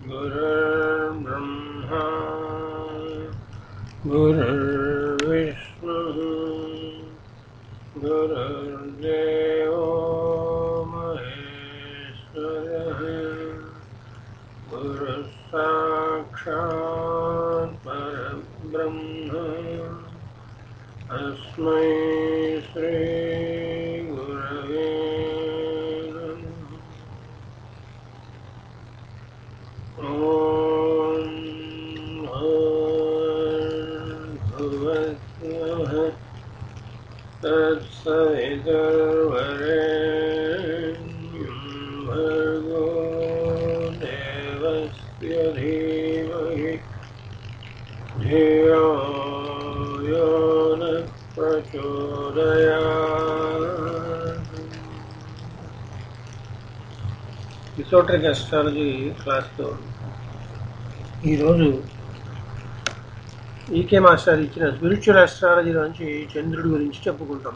गुरुर्ब्रह्मा गुरुर्विष्णुः गुरुर्देवो महेश्वरः गुरुः साक्षात् परब्रह्म अस्मै श्रीगुरवे नमः ॐ भुवस्वः तत्सवितुर्वरेण्यं भर्गो देवस्य धीमहि धियो यो न प्रचोदयात् ఇసోట్రిక్ అస్ట్రాలజీ క్లాస్లో ఈరోజు ఈకే మాస్టర్ ఇచ్చిన స్పిరిచువల్ అస్ట్రాలజీ నుంచి చంద్రుడి గురించి చెప్పుకుంటాం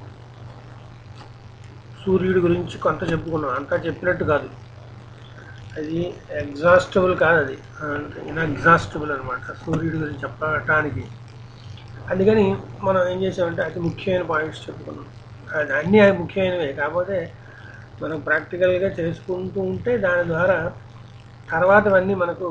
సూర్యుడి గురించి కొంత చెప్పుకున్నాం అంతా చెప్పినట్టు కాదు అది ఎగ్జాస్టబుల్ కాదు అది ఇన్ఎగ్జాస్టబుల్ అనమాట సూర్యుడి గురించి చెప్పటానికి అందుకని మనం ఏం చేసామంటే అతి ముఖ్యమైన పాయింట్స్ చెప్పుకున్నాం అది అన్నీ ముఖ్యమైనవే కాకపోతే మనం ప్రాక్టికల్గా చేసుకుంటూ ఉంటే దాని ద్వారా తర్వాతవన్నీ మనకు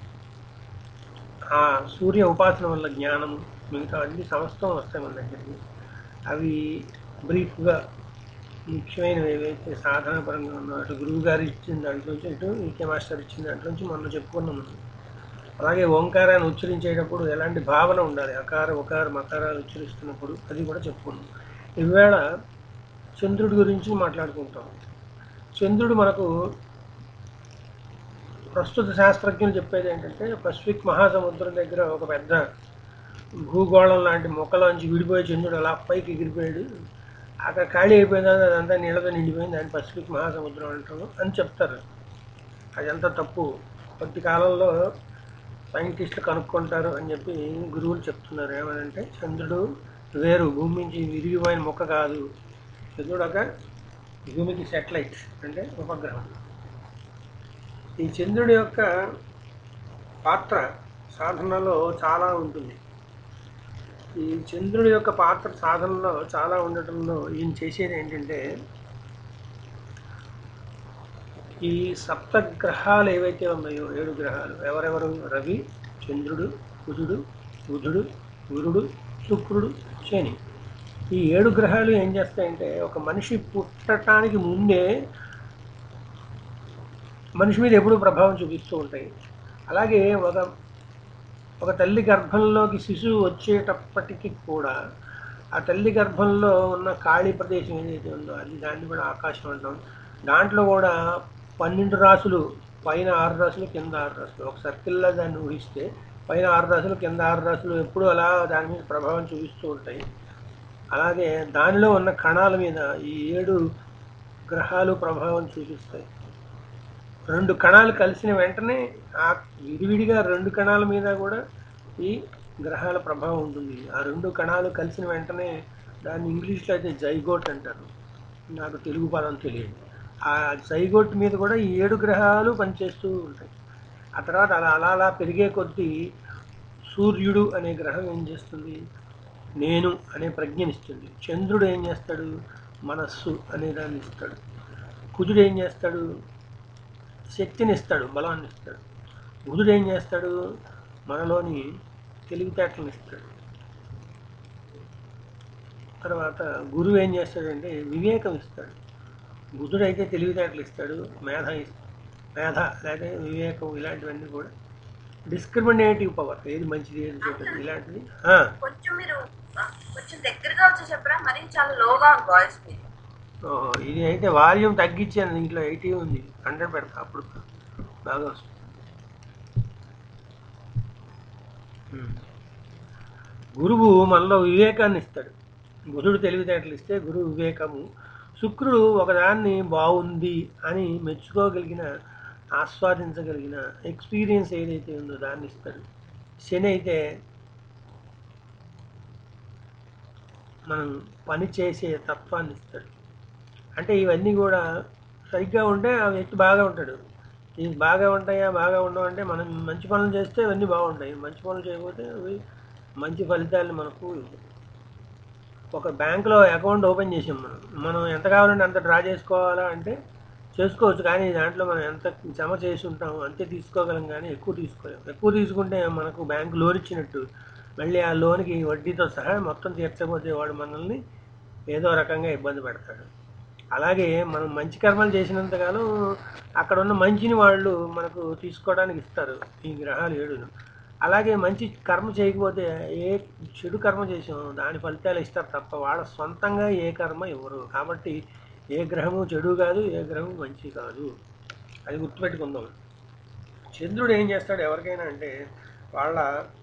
ఆ సూర్య ఉపాసన వల్ల జ్ఞానం మిగతా అన్ని సమస్తం వస్తాయి మన దగ్గరికి అవి బ్రీఫ్గా ముఖ్యమైనవి ఏవైతే సాధన పరంగా ఉన్నో అటు గురువు గారు ఇచ్చిన దాంట్లోంచి ఇటు ఈకే మాస్టర్ ఇచ్చిన దాంట్లోంచి మనం చెప్పుకున్నాం మనం అలాగే ఓంకారాన్ని ఉచ్చరించేటప్పుడు ఎలాంటి భావన ఉండాలి అకార ఉకార మకారాలు ఉచ్చరిస్తున్నప్పుడు అది కూడా చెప్పుకున్నాం ఈవేళ చంద్రుడి గురించి మాట్లాడుకుంటాం చంద్రుడు మనకు ప్రస్తుత శాస్త్రజ్ఞులు చెప్పేది ఏంటంటే పసిఫిక్ మహాసముద్రం దగ్గర ఒక పెద్ద భూగోళం లాంటి మొక్కలోంచి విడిపోయే చంద్రుడు అలా పైకి ఎగిరిపోయాడు అక్కడ ఖాళీ అయిపోయిన తర్వాత అదంతా నీళ్ళతో నిండిపోయింది దాన్ని పసిఫిక్ మహాసముద్రం అంటారు అని చెప్తారు అదంతా తప్పు కొద్ది కాలంలో సైంటిస్టులు కనుక్కుంటారు అని చెప్పి గురువులు చెప్తున్నారు ఏమనంటే చంద్రుడు వేరు భూమి నుంచి విరిగిపోయిన మొక్క కాదు చంద్రుడు ఒక భూమికి సెటిలైట్ అంటే ఉపగ్రహం ఈ చంద్రుడి యొక్క పాత్ర సాధనలో చాలా ఉంటుంది ఈ చంద్రుడి యొక్క పాత్ర సాధనలో చాలా ఉండటంలో ఈయన చేసేది ఏంటంటే ఈ సప్త గ్రహాలు ఏవైతే ఉన్నాయో ఏడు గ్రహాలు ఎవరెవరు రవి చంద్రుడు కుజుడు బుధుడు గురుడు శుక్రుడు శని ఈ ఏడు గ్రహాలు ఏం చేస్తాయంటే ఒక మనిషి పుట్టడానికి ముందే మనిషి మీద ఎప్పుడూ ప్రభావం చూపిస్తూ ఉంటాయి అలాగే ఒక ఒక తల్లి గర్భంలోకి శిశువు వచ్చేటప్పటికి కూడా ఆ తల్లి గర్భంలో ఉన్న ఖాళీ ప్రదేశం ఏదైతే ఉందో అది దాన్ని కూడా ఆకాశం అంటాం దాంట్లో కూడా పన్నెండు రాసులు పైన ఆరు రాసులు కింద ఆరు రాసులు ఒక సర్కిల్లో దాన్ని ఊహిస్తే పైన ఆరు రాసులు కింద ఆరు రాసులు ఎప్పుడూ అలా దాని మీద ప్రభావం చూపిస్తూ ఉంటాయి అలాగే దానిలో ఉన్న కణాల మీద ఈ ఏడు గ్రహాలు ప్రభావం చూపిస్తాయి రెండు కణాలు కలిసిన వెంటనే ఆ విడివిడిగా రెండు కణాల మీద కూడా ఈ గ్రహాల ప్రభావం ఉంటుంది ఆ రెండు కణాలు కలిసిన వెంటనే దాన్ని ఇంగ్లీష్లో అయితే జైగోట్ అంటారు నాకు తెలుగు పదం తెలియదు ఆ జైగోట్ మీద కూడా ఈ ఏడు గ్రహాలు పనిచేస్తూ ఉంటాయి ఆ తర్వాత అలా అలా అలా పెరిగే కొద్దీ సూర్యుడు అనే గ్రహం ఏం చేస్తుంది నేను అనే ప్రజ్ఞనిస్తుంది చంద్రుడు ఏం చేస్తాడు మనస్సు అనే దాన్ని ఇస్తాడు కుజుడు ఏం చేస్తాడు శక్తిని ఇస్తాడు బలాన్ని ఇస్తాడు బుధుడు ఏం చేస్తాడు మనలోని తెలివితేటలను ఇస్తాడు తర్వాత గురువు ఏం చేస్తాడంటే వివేకం ఇస్తాడు బుధుడు అయితే తెలివితేటలు ఇస్తాడు మేధ ఇస్తాడు మేధ లేదా వివేకం ఇలాంటివన్నీ కూడా డిస్క్రిమినేటివ్ పవర్ ఏది మంచిది ఏది చెడ్డది ఇలాంటివి ఆ, కొంచెం మీరు ఆ, కొంచెం దగ్గరగా వచ్చి చెప్పరా మరి చాలా లోగా ఉంది వాయిస్ మీది ఓహో, ఇది అయితే వాల్యూమ్ తగ్గించాను దీంట్లో ఎయిటీ ఉంది హండ్రెడ్ పెడతా అప్పుడు బాగా వస్తుంది ఉమ్. గురువు మనలో వివేకాన్ని ఇస్తాడు బుధుడు తెలివితేటలు ఇస్తే గురువు వివేకము శుక్రుడు ఒకదాన్ని బాగుంది అని మెచ్చుకోగలిగిన ఆస్వాదించగలిగిన ఎక్స్పీరియన్స్ ఏదైతే ఉందో దాన్ని ఇస్తాడు శని అయితే మనం పని చేసే తత్వాన్ని ఇస్తాడు అంటే ఇవన్నీ కూడా సరిగ్గా ఉంటే ఆ వ్యక్తి బాగా ఉంటాడు ఇవి బాగా ఉంటాయా బాగా ఉండవు అంటే మనం మంచి పనులు చేస్తే ఇవన్నీ బాగుంటాయి మంచి పనులు చేయకపోతే అవి మంచి ఫలితాలు మనకు ఇవ్వవు. ఒక బ్యాంకులో అకౌంట్ ఓపెన్ చేసాం మనం మనం ఎంత కావాలంటే అంత డ్రా చేసుకోవాలా అంటే చేసుకోవచ్చు కానీ దాంట్లో మనం ఎంత జమ చేసి ఉంటాం అంతే తీసుకోగలం కానీ ఎక్కువ తీసుకోలేం ఎక్కువ తీసుకుంటే మనకు బ్యాంకు లోన్ ఇచ్చినట్టు మళ్ళీ ఆ లోన్కి వడ్డీతో సహా మొత్తం తీర్చకపోతే వాడు మనల్ని ఏదో రకంగా ఇబ్బంది పెడతాడు అలాగే మనం మంచి కర్మలు చేసినంతకాలం అక్కడ ఉన్న మంచిని వాళ్ళు మనకు తీసుకోవడానికి ఇస్తారు ఈ గ్రహాలు ఏడును అలాగే మంచి కర్మ చేయకపోతే ఏ చెడు కర్మ చేసాం దాని ఫలితాలు ఇస్తారు తప్ప వాళ్ళ సొంతంగా ఏ కర్మ ఇవ్వరు కాబట్టి ఏ గ్రహము చెడు కాదు ఏ గ్రహం మంచి కాదు అది గుర్తుపెట్టుకుందాం చంద్రుడు ఏం చేస్తాడు ఎవరికైనా అంటే వాళ్ళ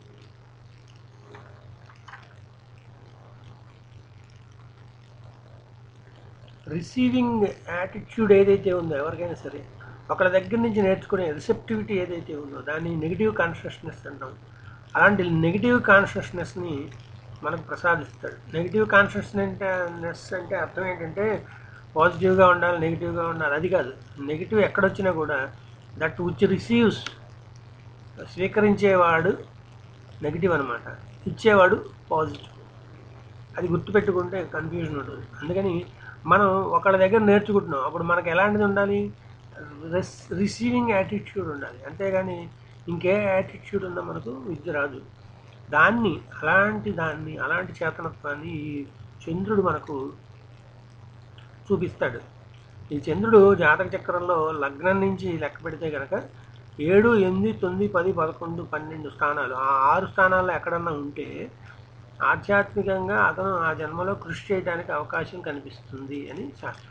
రిసీవింగ్ యాటిట్యూడ్ ఏదైతే ఉందో ఎవరికైనా సరే ఒకళ్ళ దగ్గర నుంచి నేర్చుకునే రిసెప్టివిటీ ఏదైతే ఉందో దాన్ని నెగిటివ్ కాన్షియస్నెస్ అంటాం అలాంటి నెగిటివ్ కాన్షియస్నెస్ని మనకు ప్రసాదిస్తాడు నెగిటివ్ కాన్షియస్నెస్ అంటే అర్థం ఏంటంటే పాజిటివ్గా ఉండాలి నెగిటివ్గా ఉండాలి అది కాదు నెగిటివ్ ఎక్కడొచ్చినా కూడా దట్ విచ్ రిసీవ్స్ స్వీకరించేవాడు నెగిటివ్ అనమాట ఇచ్చేవాడు పాజిటివ్ అది గుర్తుపెట్టుకుంటే కన్ఫ్యూజన్ ఉంటుంది అందుకని మనం ఒకళ్ళ దగ్గర నేర్చుకుంటున్నాం అప్పుడు మనకు ఎలాంటిది ఉండాలి రిస్ రిసీవింగ్ యాటిట్యూడ్ ఉండాలి అంతేగాని ఇంకే యాటిట్యూడ్ ఉన్నా మనకు విద్య రాదు దాన్ని అలాంటి దాన్ని అలాంటి చేతనత్వాన్ని ఈ చంద్రుడు మనకు చూపిస్తాడు ఈ చంద్రుడు జాతక చక్రంలో లగ్నం నుంచి లెక్క పెడితే కనుక ఏడు ఎనిమిది తొమ్మిది పది పదకొండు పన్నెండు స్థానాలు ఆ ఆరు స్థానాల్లో ఎక్కడన్నా ఉంటే ఆధ్యాత్మికంగా అతను ఆ జన్మలో కృషి చేయడానికి అవకాశం కనిపిస్తుంది అని శాస్త్రం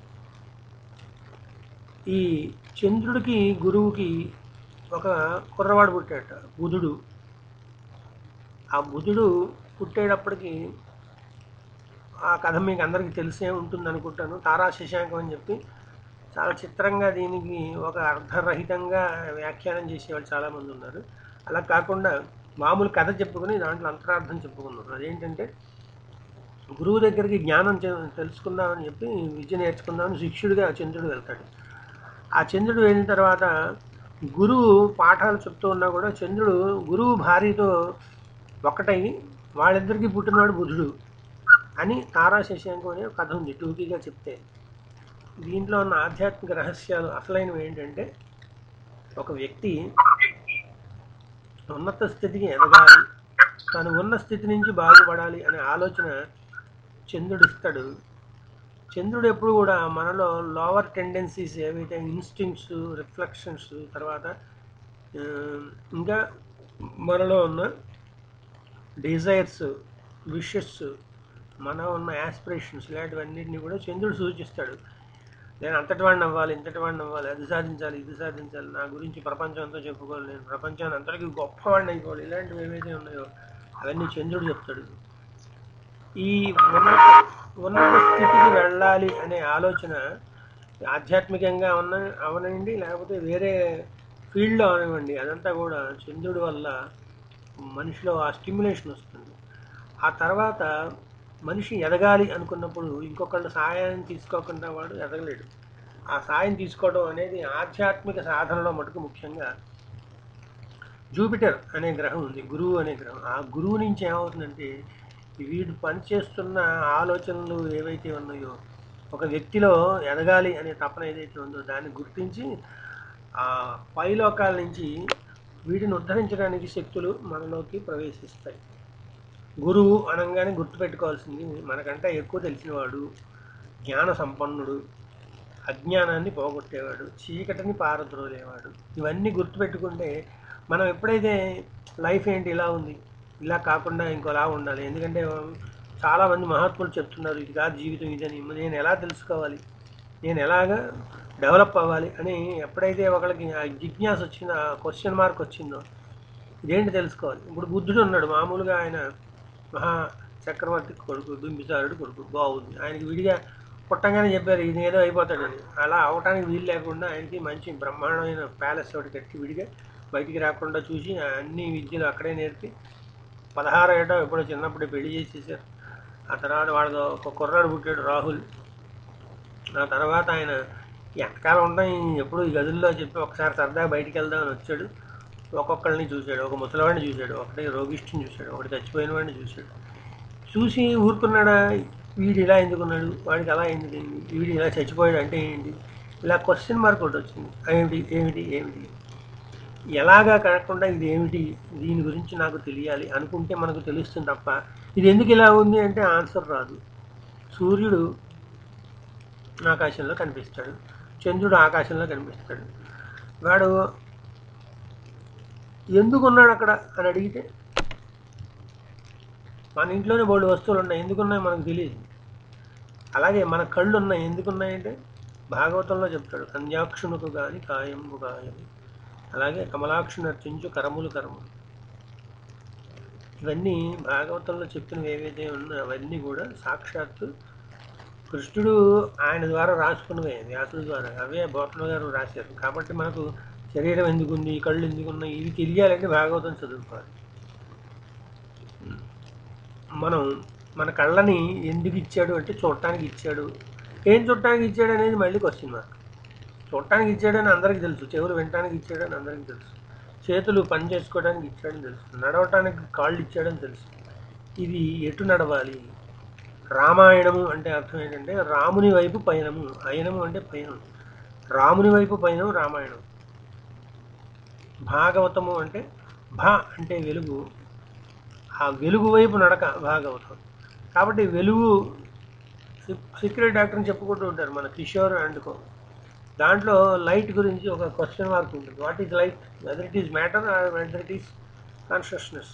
ఈ చంద్రుడికి గురువుకి ఒక కుర్రవాడు పుట్టాట బుధుడు ఆ బుధుడు పుట్టేటప్పటికి ఆ కథ మీకు అందరికీ తెలిసే ఉంటుంది అనుకుంటాను తారా శశాంకం అని చెప్పి చాలా చిత్రంగా దీనికి ఒక అర్ధరహితంగా వ్యాఖ్యానం చేసేవాళ్ళు చాలామంది ఉన్నారు అలా కాకుండా మామూలు కథ చెప్పుకుని దాంట్లో అంతరార్థం చెప్పుకున్నారు అదేంటంటే గురువు దగ్గరికి జ్ఞానం చె- తెలుసుకుందామని చెప్పి విద్య నేర్చుకుందామని శిష్యుడిగా చంద్రుడు వెళ్తాడు ఆ చంద్రుడు వెళ్ళిన తర్వాత గురువు పాఠాలు చెప్తూ ఉన్నా కూడా చంద్రుడు గురువు భార్యతో ఒకటై వాళ్ళిద్దరికీ పుట్టినవాడు బుధుడు అని తారా శశాంకం అనే ఒక కథ ఉంది టూకీగా చెప్తే దీంట్లో ఉన్న ఆధ్యాత్మిక రహస్యాలు అసలైనవి ఏంటంటే ఒక వ్యక్తి ఉన్నత స్థితికి ఎదగాలి తను ఉన్న స్థితి నుంచి బాగుపడాలి అనే ఆలోచన చంద్రుడు ఇస్తాడు చంద్రుడు ఎప్పుడు కూడా మనలో లోవర్ టెండెన్సీస్ ఏవైతే ఇన్స్టింక్ట్స్ రిఫ్లెక్షన్స్ తర్వాత ఆ, ఇంకా మనలో ఉన్న డిజైర్స్ విషెస్ మన ఉన్న యాస్పిరేషన్స్ ఇలాంటివన్నిటిని కూడా చంద్రుడు సూచిస్తాడు నేను అంతటి వాడిని అవ్వాలి ఇంతటి వాడిని అవ్వాలి అది సాధించాలి ఇది సాధించాలి నా గురించి ప్రపంచం అంతా చెప్పుకోవాలి నేను ప్రపంచాన్ని అంతటికీ గొప్పవాడిని అయిపోవాలి ఇలాంటివి ఏవైతే ఉన్నాయో అవన్నీ చంద్రుడు చెప్తాడు ఈ ఉన్నత ఉన్నత స్థితికి వెళ్ళాలి అనే ఆలోచన ఆధ్యాత్మికంగా ఉన్న అవనండి లేకపోతే వేరే ఫీల్డ్లో అవనివ్వండి అదంతా కూడా చంద్రుడి వల్ల మనిషిలో ఆ స్టిమ్యులేషన్ వస్తుంది ఆ తర్వాత మనిషి ఎదగాలి అనుకున్నప్పుడు ఇంకొకళ్ళ సహాయాన్ని తీసుకోకుండా వాడు ఎదగలేడు ఆ సాయం తీసుకోవడం అనేది ఆధ్యాత్మిక సాధనలో మటుకు ముఖ్యంగా జూపిటర్ అనే గ్రహం ఉంది గురువు అనే గ్రహం ఆ గురువు నుంచి ఏమవుతుందంటే వీడు పనిచేస్తున్న ఆలోచనలు ఏవైతే ఉన్నాయో ఒక వ్యక్తిలో ఎదగాలి అనే తపన ఏదైతే ఉందో దాన్ని గుర్తించి ఆ పైలోకాల నుంచి వీటిని ఉద్ధరించడానికి శక్తులు మనలోకి ప్రవేశిస్తాయి గురువు అనగానే గుర్తుపెట్టుకోవాల్సింది మనకంటే ఎక్కువ తెలిసినవాడు జ్ఞాన సంపన్నుడు అజ్ఞానాన్ని పోగొట్టేవాడు చీకటిని పారద్రోలేవాడు ఇవన్నీ గుర్తుపెట్టుకుంటే మనం ఎప్పుడైతే లైఫ్ ఏంటి ఇలా ఉంది ఇలా కాకుండా ఇంకోలా ఉండాలి ఎందుకంటే చాలామంది మహాత్ములు చెప్తున్నారు ఇది కాదు జీవితం ఇదని నేను ఎలా తెలుసుకోవాలి నేను ఎలాగా డెవలప్ అవ్వాలి అని ఎప్పుడైతే ఒకళ్ళకి ఆ జిజ్ఞాస వచ్చిందో ఆ క్వశ్చన్ మార్క్ వచ్చిందో ఇదేంటి తెలుసుకోవాలి ఇప్పుడు బుద్ధుడు ఉన్నాడు మామూలుగా ఆయన మహా చక్రవర్తి కొడుకు బింబిసారుడు కొడుకు బాగుంది ఆయనకి విడిగా పుట్టంగానే చెప్పారు ఇది ఏదో అయిపోతాడని అలా అవటానికి వీలు లేకుండా ఆయనకి మంచి బ్రహ్మాండమైన ప్యాలెస్ ఒకటి కట్టి విడిగా బయటికి రాకుండా చూసి అన్ని విద్యలు అక్కడే నేర్పి పదహారు ఏటో ఎప్పుడో చిన్నప్పుడే పెళ్లి చేసేసారు ఆ తర్వాత వాడితో ఒక కుర్రాడు పుట్టాడు రాహుల్ ఆ తర్వాత ఆయన ఎంతకాలం ఉంటాం ఎప్పుడు ఈ గదుల్లో చెప్పి ఒకసారి సరదాగా బయటికి వెళ్దామని వచ్చాడు ఒక్కొక్కరిని చూశాడు ఒక ముసలివాడిని చూశాడు ఒకటి రోగిష్టిని చూశాడు ఒకటి చచ్చిపోయిన వాడిని చూశాడు చూసి ఊరుకున్నాడా వీడు ఇలా ఎందుకున్నాడు వాడికి అలా ఎందుకు వీడు ఇలా చచ్చిపోయాడు అంటే ఏంటి ఇలా క్వశ్చన్ మార్క్ ఒకటి వచ్చింది ఏమిటి ఏమిటి ఏమిటి ఎలాగా కాకుండా ఇది ఏమిటి దీని గురించి నాకు తెలియాలి అనుకుంటే మనకు తెలుస్తుంది తప్ప ఇది ఎందుకు ఇలా ఉంది అంటే ఆన్సర్ రాదు సూర్యుడు ఆకాశంలో కనిపిస్తాడు చంద్రుడు ఆకాశంలో కనిపిస్తాడు వాడు ఎందుకున్నాడు అక్కడ అని అడిగితే మన ఇంట్లోనే బోల్డు వస్తువులు ఉన్నాయి ఎందుకున్నాయి మనకు తెలియదు అలాగే మన కళ్ళు ఉన్నాయి ఎందుకున్నాయంటే భాగవతంలో చెప్తాడు కంజాక్షునుకు గాని కాయంబు గాయం అలాగే కమలాక్షు నర్చించు కరములు కరములు ఇవన్నీ భాగవతంలో చెప్పినవి ఏవైతే ఉన్నాయో అవన్నీ కూడా సాక్షాత్తు కృష్ణుడు ఆయన ద్వారా రాసుకున్నవే వ్యాసుల ద్వారా అవే బోట్ల గారు రాశారు కాబట్టి మనకు శరీరం ఎందుకుంది కళ్ళు ఎందుకున్నాయి ఇవి తెలియాలంటే భాగవతం చదువుకోవాలి మనం మన కళ్ళని ఎందుకు ఇచ్చాడు అంటే చూడటానికి ఇచ్చాడు ఏం చూడటానికి ఇచ్చాడు అనేది మళ్ళీ క్వశ్చన్ మార్క్ చూడటానికి ఇచ్చాడని అందరికీ తెలుసు చెవులు వినటానికి ఇచ్చాడని అందరికీ తెలుసు చేతులు పని చేసుకోవడానికి ఇచ్చాడని తెలుసు నడవటానికి కాళ్ళు ఇచ్చాడని తెలుసు ఇది ఎటు నడవాలి రామాయణము అంటే అర్థం ఏంటంటే రాముని వైపు పయనము అయనము అంటే పయనం రాముని వైపు పయనం రామాయణం భాగవతము అంటే భా అంటే వెలుగు ఆ వెలుగు వైపు నడక భాగవతం కాబట్టి వెలుగు సీక్రెట్ డాక్టర్ని చెప్పుకుంటూ ఉంటారు మన కిషోర్ అండ్ కో దాంట్లో లైట్ గురించి ఒక క్వశ్చన్ మార్క్ ఉంటుంది what is light whether it is matter whether it is consciousness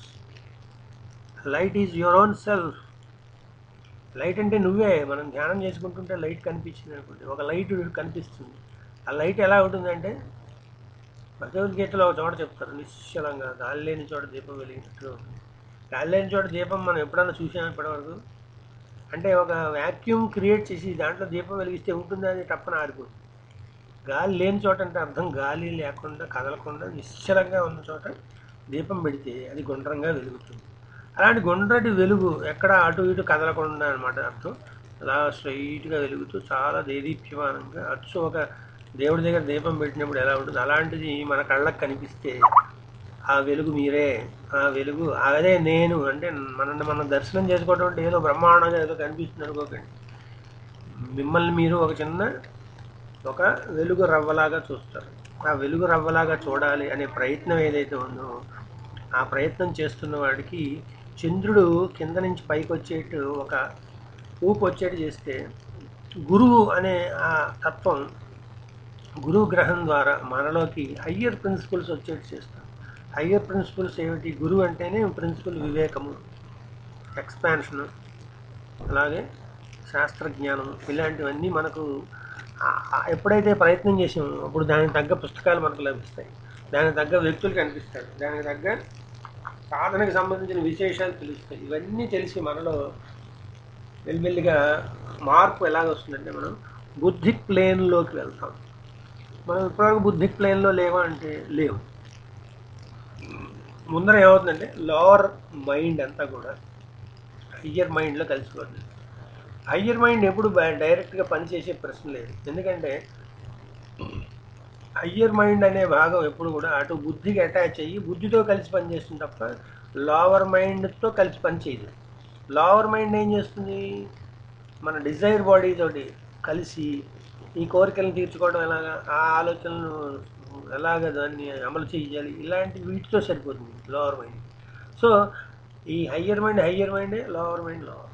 light is your own self light అంటే నువ్వే మనం ధ్యానం చేసుకుంటుంటే లైట్ కనిపించింది అనుకోండి ఒక లైట్ కనిపిస్తుంది ఆ లైట్ ఎలా ఉంటుందంటే భగవద్గీతలో ఒక చోట చెప్తారు నిశ్చలంగా గాలి లేని చోట దీపం వెలిగినట్టు ఉంటుంది గాలి లేని చోట దీపం మనం ఎప్పుడన్నా చూసాం ఇప్పటివరకు అంటే ఒక వ్యాక్యూమ్ క్రియేట్ చేసి దాంట్లో దీపం వెలిగిస్తే ఉంటుందా అని టప్పన ఆరిపోతుంది గాలి లేని చోట అంటే అర్థం గాలి లేకుండా కదలకుండా నిశ్చలంగా ఉన్న చోట దీపం పెడితే అది గుండ్రంగా వెలుగుతుంది అలాంటి గుండ్రటి వెలుగు ఎక్కడ అటు ఇటు కదలకుండా అనమాట అర్థం అలా స్ట్రైట్గా వెలుగుతూ చాలా దేదీప్యమానంగా అచ్చు ఒక దేవుడి దగ్గర దీపం పెట్టినప్పుడు ఎలా ఉంటుంది అలాంటిది మన కళ్ళకు కనిపిస్తే ఆ వెలుగు మీరే ఆ వెలుగు అదే నేను అంటే మనల్ని మనం దర్శనం చేసుకోవడం అంటే ఏదో బ్రహ్మాండంగా ఏదో కనిపిస్తుంది అనుకోకండి మిమ్మల్ని మీరు ఒక చిన్న ఒక వెలుగు రవ్వలాగా చూస్తారు ఆ వెలుగు రవ్వలాగా చూడాలి అనే ప్రయత్నం ఏదైతే ఉందో ఆ ప్రయత్నం చేస్తున్న వాడికి చంద్రుడు కింద నుంచి పైకి వచ్చేట్టు ఒక ఊపు వచ్చేట్టు చేస్తే గురువు అనే ఆ తత్వం గురువు గ్రహం ద్వారా మనలోకి హయ్యర్ ప్రిన్సిపల్స్ వచ్చేట్టు చేస్తాం హయ్యర్ ప్రిన్సిపల్స్ ఏమిటి గురువు అంటేనే ప్రిన్సిపల్ వివేకము ఎక్స్పాన్షన్ అలాగే శాస్త్రజ్ఞానం ఇలాంటివన్నీ మనకు ఆ- ఆ ఎప్పుడైతే ప్రయత్నం చేసామో అప్పుడు దానికి తగ్గ పుస్తకాలు మనకు లభిస్తాయి దానికి తగ్గ వ్యక్తులు కనిపిస్తారు దానికి తగ్గ సాధనకు సంబంధించిన విశేషాలు తెలుస్తాయి ఇవన్నీ తెలిసి మనలో మెల్లిమెల్లిగా మార్పు ఎలాగ వస్తుందంటే మనం బుద్ధిక్ ప్లేన్లోకి వెళ్తాం మనం ఇప్పటివరకు బుద్ధిక్ ప్లేన్లో లేవా అంటే లేవు ముందర ఏమవుతుందంటే లోవర్ మైండ్ అంతా కూడా హయ్యర్ మైండ్లో కలిసిపోతుంది హయ్యర్ మైండ్ ఎప్పుడు బ- డైరెక్ట్గా పనిచేసే ప్రశ్న లేదు ఎందుకంటే హయ్యర్ మైండ్ అనే భాగం ఎప్పుడు కూడా అటు బుద్ధికి అటాచ్ అయ్యి బుద్ధితో కలిసి పనిచేస్తుంది తప్ప లోవర్ మైండ్తో కలిసి పనిచేయదు లోవర్ మైండ్ ఏం చేస్తుంది మన డిజైర్ బాడీ తోటి కలిసి ఈ కోరికలను తీర్చుకోవడం ఎలాగా ఆ ఆలోచనలు ఎలాగ దాన్ని అమలు చేయాలి ఇలాంటి వీటితో సరిపోతుంది లోవర్ మైండ్ సో ఈ హయ్యర్ మైండ్ హయ్యర్ మైండే లోవర్ మైండ్ లోవర్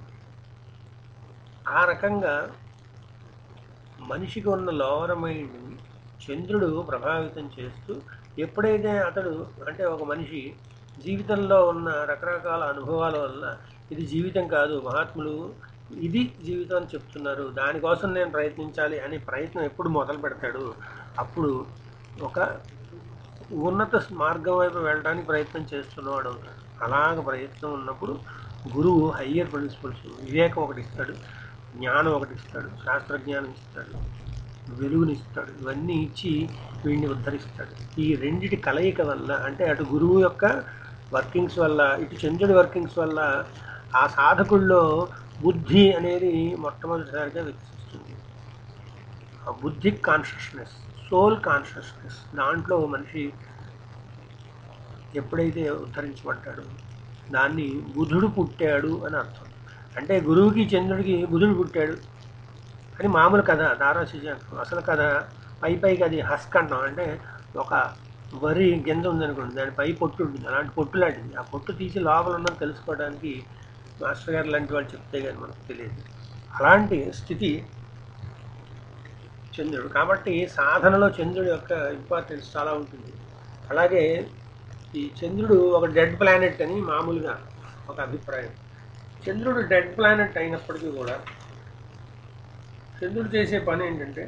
ఆ రకంగా మనిషికి ఉన్న లోవర్ మైండ్ని చంద్రుడు ప్రభావితం చేస్తూ ఎప్పుడైతే అతడు అంటే ఒక మనిషి జీవితంలో ఉన్న రకరకాల అనుభవాల వల్ల ఇది జీవితం కాదు మహాత్ములు ఇది జీవితం అని చెప్తున్నారు దానికోసం నేను ప్రయత్నించాలి అనే ప్రయత్నం ఎప్పుడు మొదలు పెడతాడు అప్పుడు ఒక ఉన్నత మార్గం వైపు వెళ్ళడానికి ప్రయత్నం చేస్తున్నవాడు అవుతాడు అలాగ ప్రయత్నం ఉన్నప్పుడు గురువు హయ్యర్ ప్రిన్సిపల్స్ వివేకం ఒకటి ఇస్తాడు జ్ఞానం ఒకటి ఇస్తాడు శాస్త్రజ్ఞానం ఇస్తాడు వెలుగునిస్తాడు ఇవన్నీ ఇచ్చి వీడిని ఉద్ధరిస్తాడు ఈ రెండిటి కలయిక వల్ల అంటే అటు గురువు యొక్క వర్కింగ్స్ వల్ల ఇటు చంద్రుడి వర్కింగ్స్ వల్ల ఆ సాధకుల్లో బుద్ధి అనేది మొట్టమొదటిసారిగా వికసిస్తుంది ఆ బుద్ధి కాన్షియస్నెస్ సోల్ కాన్షియస్నెస్ దాంట్లో మనిషి ఎప్పుడైతే ఉద్ధరించబడ్డాడో దాన్ని బుధుడు పుట్టాడు అని అర్థం అంటే గురువుకి చంద్రుడికి బుధుడు పుట్టాడు అని మామూలు కథ దారాశిజాంతం అసలు కథ పై పైకి అది హస్క్ అంటాం అంటే ఒక వరి గింజ ఉందనుకోండి దాని పై పొట్టు ఉంటుంది అలాంటి పొట్టు లాంటిది ఆ పొట్టు తీసి లోపల ఉన్నది తెలుసుకోవడానికి మాస్టర్ గారు లాంటి వాళ్ళు చెప్తే కానీ మనకు తెలియదు అలాంటి స్థితి చంద్రుడు కాబట్టి సాధనలో చంద్రుడి యొక్క ఇంపార్టెన్స్ చాలా ఉంటుంది అలాగే ఈ చంద్రుడు ఒక డెడ్ ప్లానెట్ అని మామూలుగా ఒక అభిప్రాయం చంద్రుడు డెడ్ ప్లానెట్ అయినప్పటికీ కూడా చంద్రుడు చేసే పని ఏంటంటే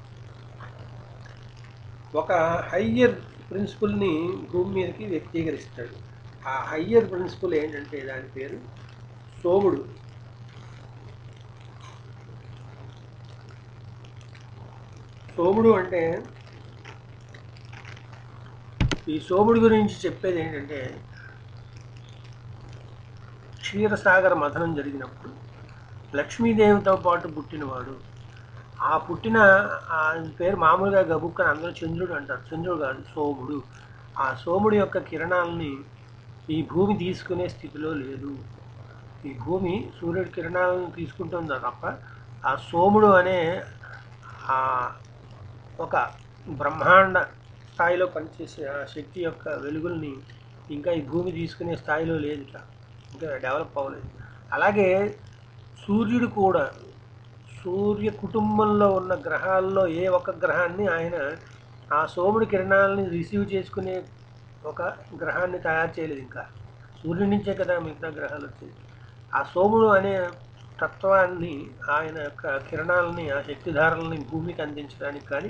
ఒక హయ్యర్ ప్రిన్సిపల్ని భూమి మీదకి వ్యక్తీకరిస్తాడు ఆ హయ్యర్ ప్రిన్సిపల్ ఏంటంటే దాని పేరు సోముడు సోముడు అంటే ఈ సోముడి గురించి చెప్పేది ఏంటంటే క్షీరసాగర మథనం జరిగినప్పుడు లక్ష్మీదేవితో పాటు పుట్టినవాడు ఆ పుట్టిన ఆ పేరు మామూలుగా గబుక్కని అందరూ చంద్రుడు అంటారు చంద్రుడు కాదు సోముడు ఆ సోముడు యొక్క కిరణాలని ఈ భూమి తీసుకునే స్థితిలో లేదు ఈ భూమి సూర్యుడి కిరణాలను తీసుకుంటుందా తప్ప ఆ సోముడు అనే ఆ ఒక బ్రహ్మాండ స్థాయిలో పనిచేసే ఆ శక్తి యొక్క వెలుగుల్ని ఇంకా ఈ భూమి తీసుకునే స్థాయిలో లేదు ఇట్లా ఇంకా డెవలప్ అవ్వలేదు అలాగే సూర్యుడు కూడా సూర్య కుటుంబంలో ఉన్న గ్రహాల్లో ఏ ఒక్క గ్రహాన్ని ఆయన ఆ సోముడి కిరణాలని రిసీవ్ చేసుకునే ఒక గ్రహాన్ని తయారు చేయలేదు ఇంకా సూర్యుడి నుంచే కదా మిగతా గ్రహాలు వచ్చేది ఆ సోముడు అనే తత్వాన్ని ఆయన యొక్క కిరణాలని ఆ శక్తిధారలని భూమికి అందించడానికి కానీ